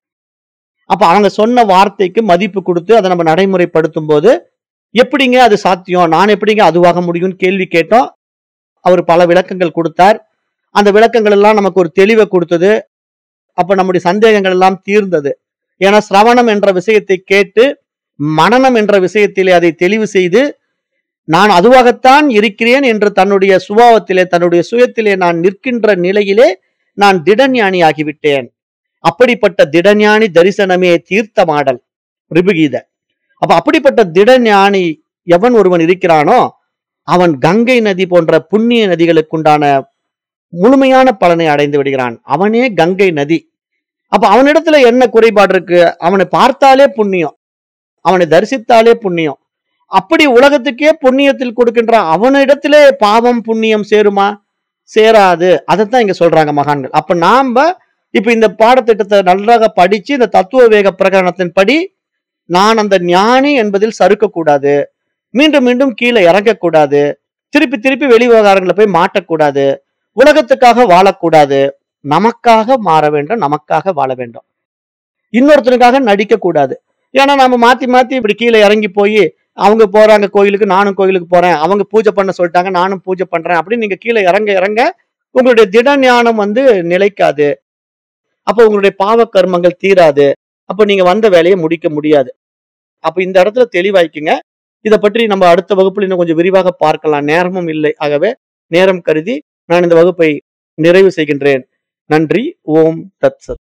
அப்ப அவங்க சொன்ன வார்த்தைக்கு மதிப்பு கொடுத்து அதை நம்ம நடைமுறைப்படுத்தும் போது எப்படிங்க அது சாத்தியம் நான் எப்படிங்க அதுவாக முடியும்னு கேள்வி கேட்டோம் அவர் பல விளக்கங்கள் கொடுத்தார் அந்த விளக்கங்கள் எல்லாம் நமக்கு ஒரு தெளிவை கொடுத்தது அப்ப நம்முடைய சந்தேகங்கள் எல்லாம் தீர்ந்தது ஏன்னா சிரவணம் என்ற விஷயத்தை கேட்டு மனனம் என்ற விஷயத்திலே அதை தெளிவு செய்து நான் அதுவாகத்தான் இருக்கிறேன் என்று தன்னுடைய சுபாவத்திலே தன்னுடைய சுயத்திலே நான் நிற்கின்ற நிலையிலே நான் திடஞானி ஆகிவிட்டேன் அப்படிப்பட்ட திடஞானி தரிசனமே தீர்த்த மாடல் ரிபுகீத அப்ப அப்படிப்பட்ட திடஞானி எவன் ஒருவன் இருக்கிறானோ அவன் கங்கை நதி போன்ற புண்ணிய நதிகளுக்குண்டான முழுமையான பலனை அடைந்து விடுகிறான் அவனே கங்கை நதி அப்ப அவனிடத்துல என்ன குறைபாடு இருக்கு அவனை பார்த்தாலே புண்ணியம் அவனை தரிசித்தாலே புண்ணியம் அப்படி உலகத்துக்கே புண்ணியத்தில் கொடுக்கின்ற அவனிடத்திலே பாவம் புண்ணியம் சேருமா சேராது அதைத்தான் இங்க சொல்றாங்க மகான்கள் அப்ப நாம இப்ப இந்த பாடத்திட்டத்தை நன்றாக படிச்சு இந்த தத்துவ வேக பிரகரணத்தின் படி நான் அந்த ஞானி என்பதில் சறுக்க கூடாது மீண்டும் மீண்டும் கீழே இறங்கக்கூடாது திருப்பி திருப்பி வெளி விவகாரங்களை போய் மாட்டக்கூடாது உலகத்துக்காக வாழக்கூடாது நமக்காக மாற வேண்டும் நமக்காக வாழ வேண்டும் இன்னொருத்தனுக்காக நடிக்க கூடாது ஏன்னா நம்ம மாத்தி மாத்தி இப்படி கீழே இறங்கி போய் அவங்க போறாங்க கோயிலுக்கு நானும் கோயிலுக்கு போறேன் அவங்க பூஜை பண்ண சொல்லிட்டாங்க நானும் பூஜை பண்றேன் அப்படின்னு நீங்க கீழே இறங்க இறங்க உங்களுடைய திட ஞானம் வந்து நிலைக்காது அப்போ உங்களுடைய பாவ கர்மங்கள் தீராது அப்போ நீங்க வந்த வேலையை முடிக்க முடியாது அப்ப இந்த இடத்துல தெளிவாய்க்குங்க இதை பற்றி நம்ம அடுத்த வகுப்புல இன்னும் கொஞ்சம் விரிவாக பார்க்கலாம் நேரமும் இல்லை ஆகவே நேரம் கருதி நான் இந்த வகுப்பை நிறைவு செய்கின்றேன் நன்றி ஓம் தத் சத்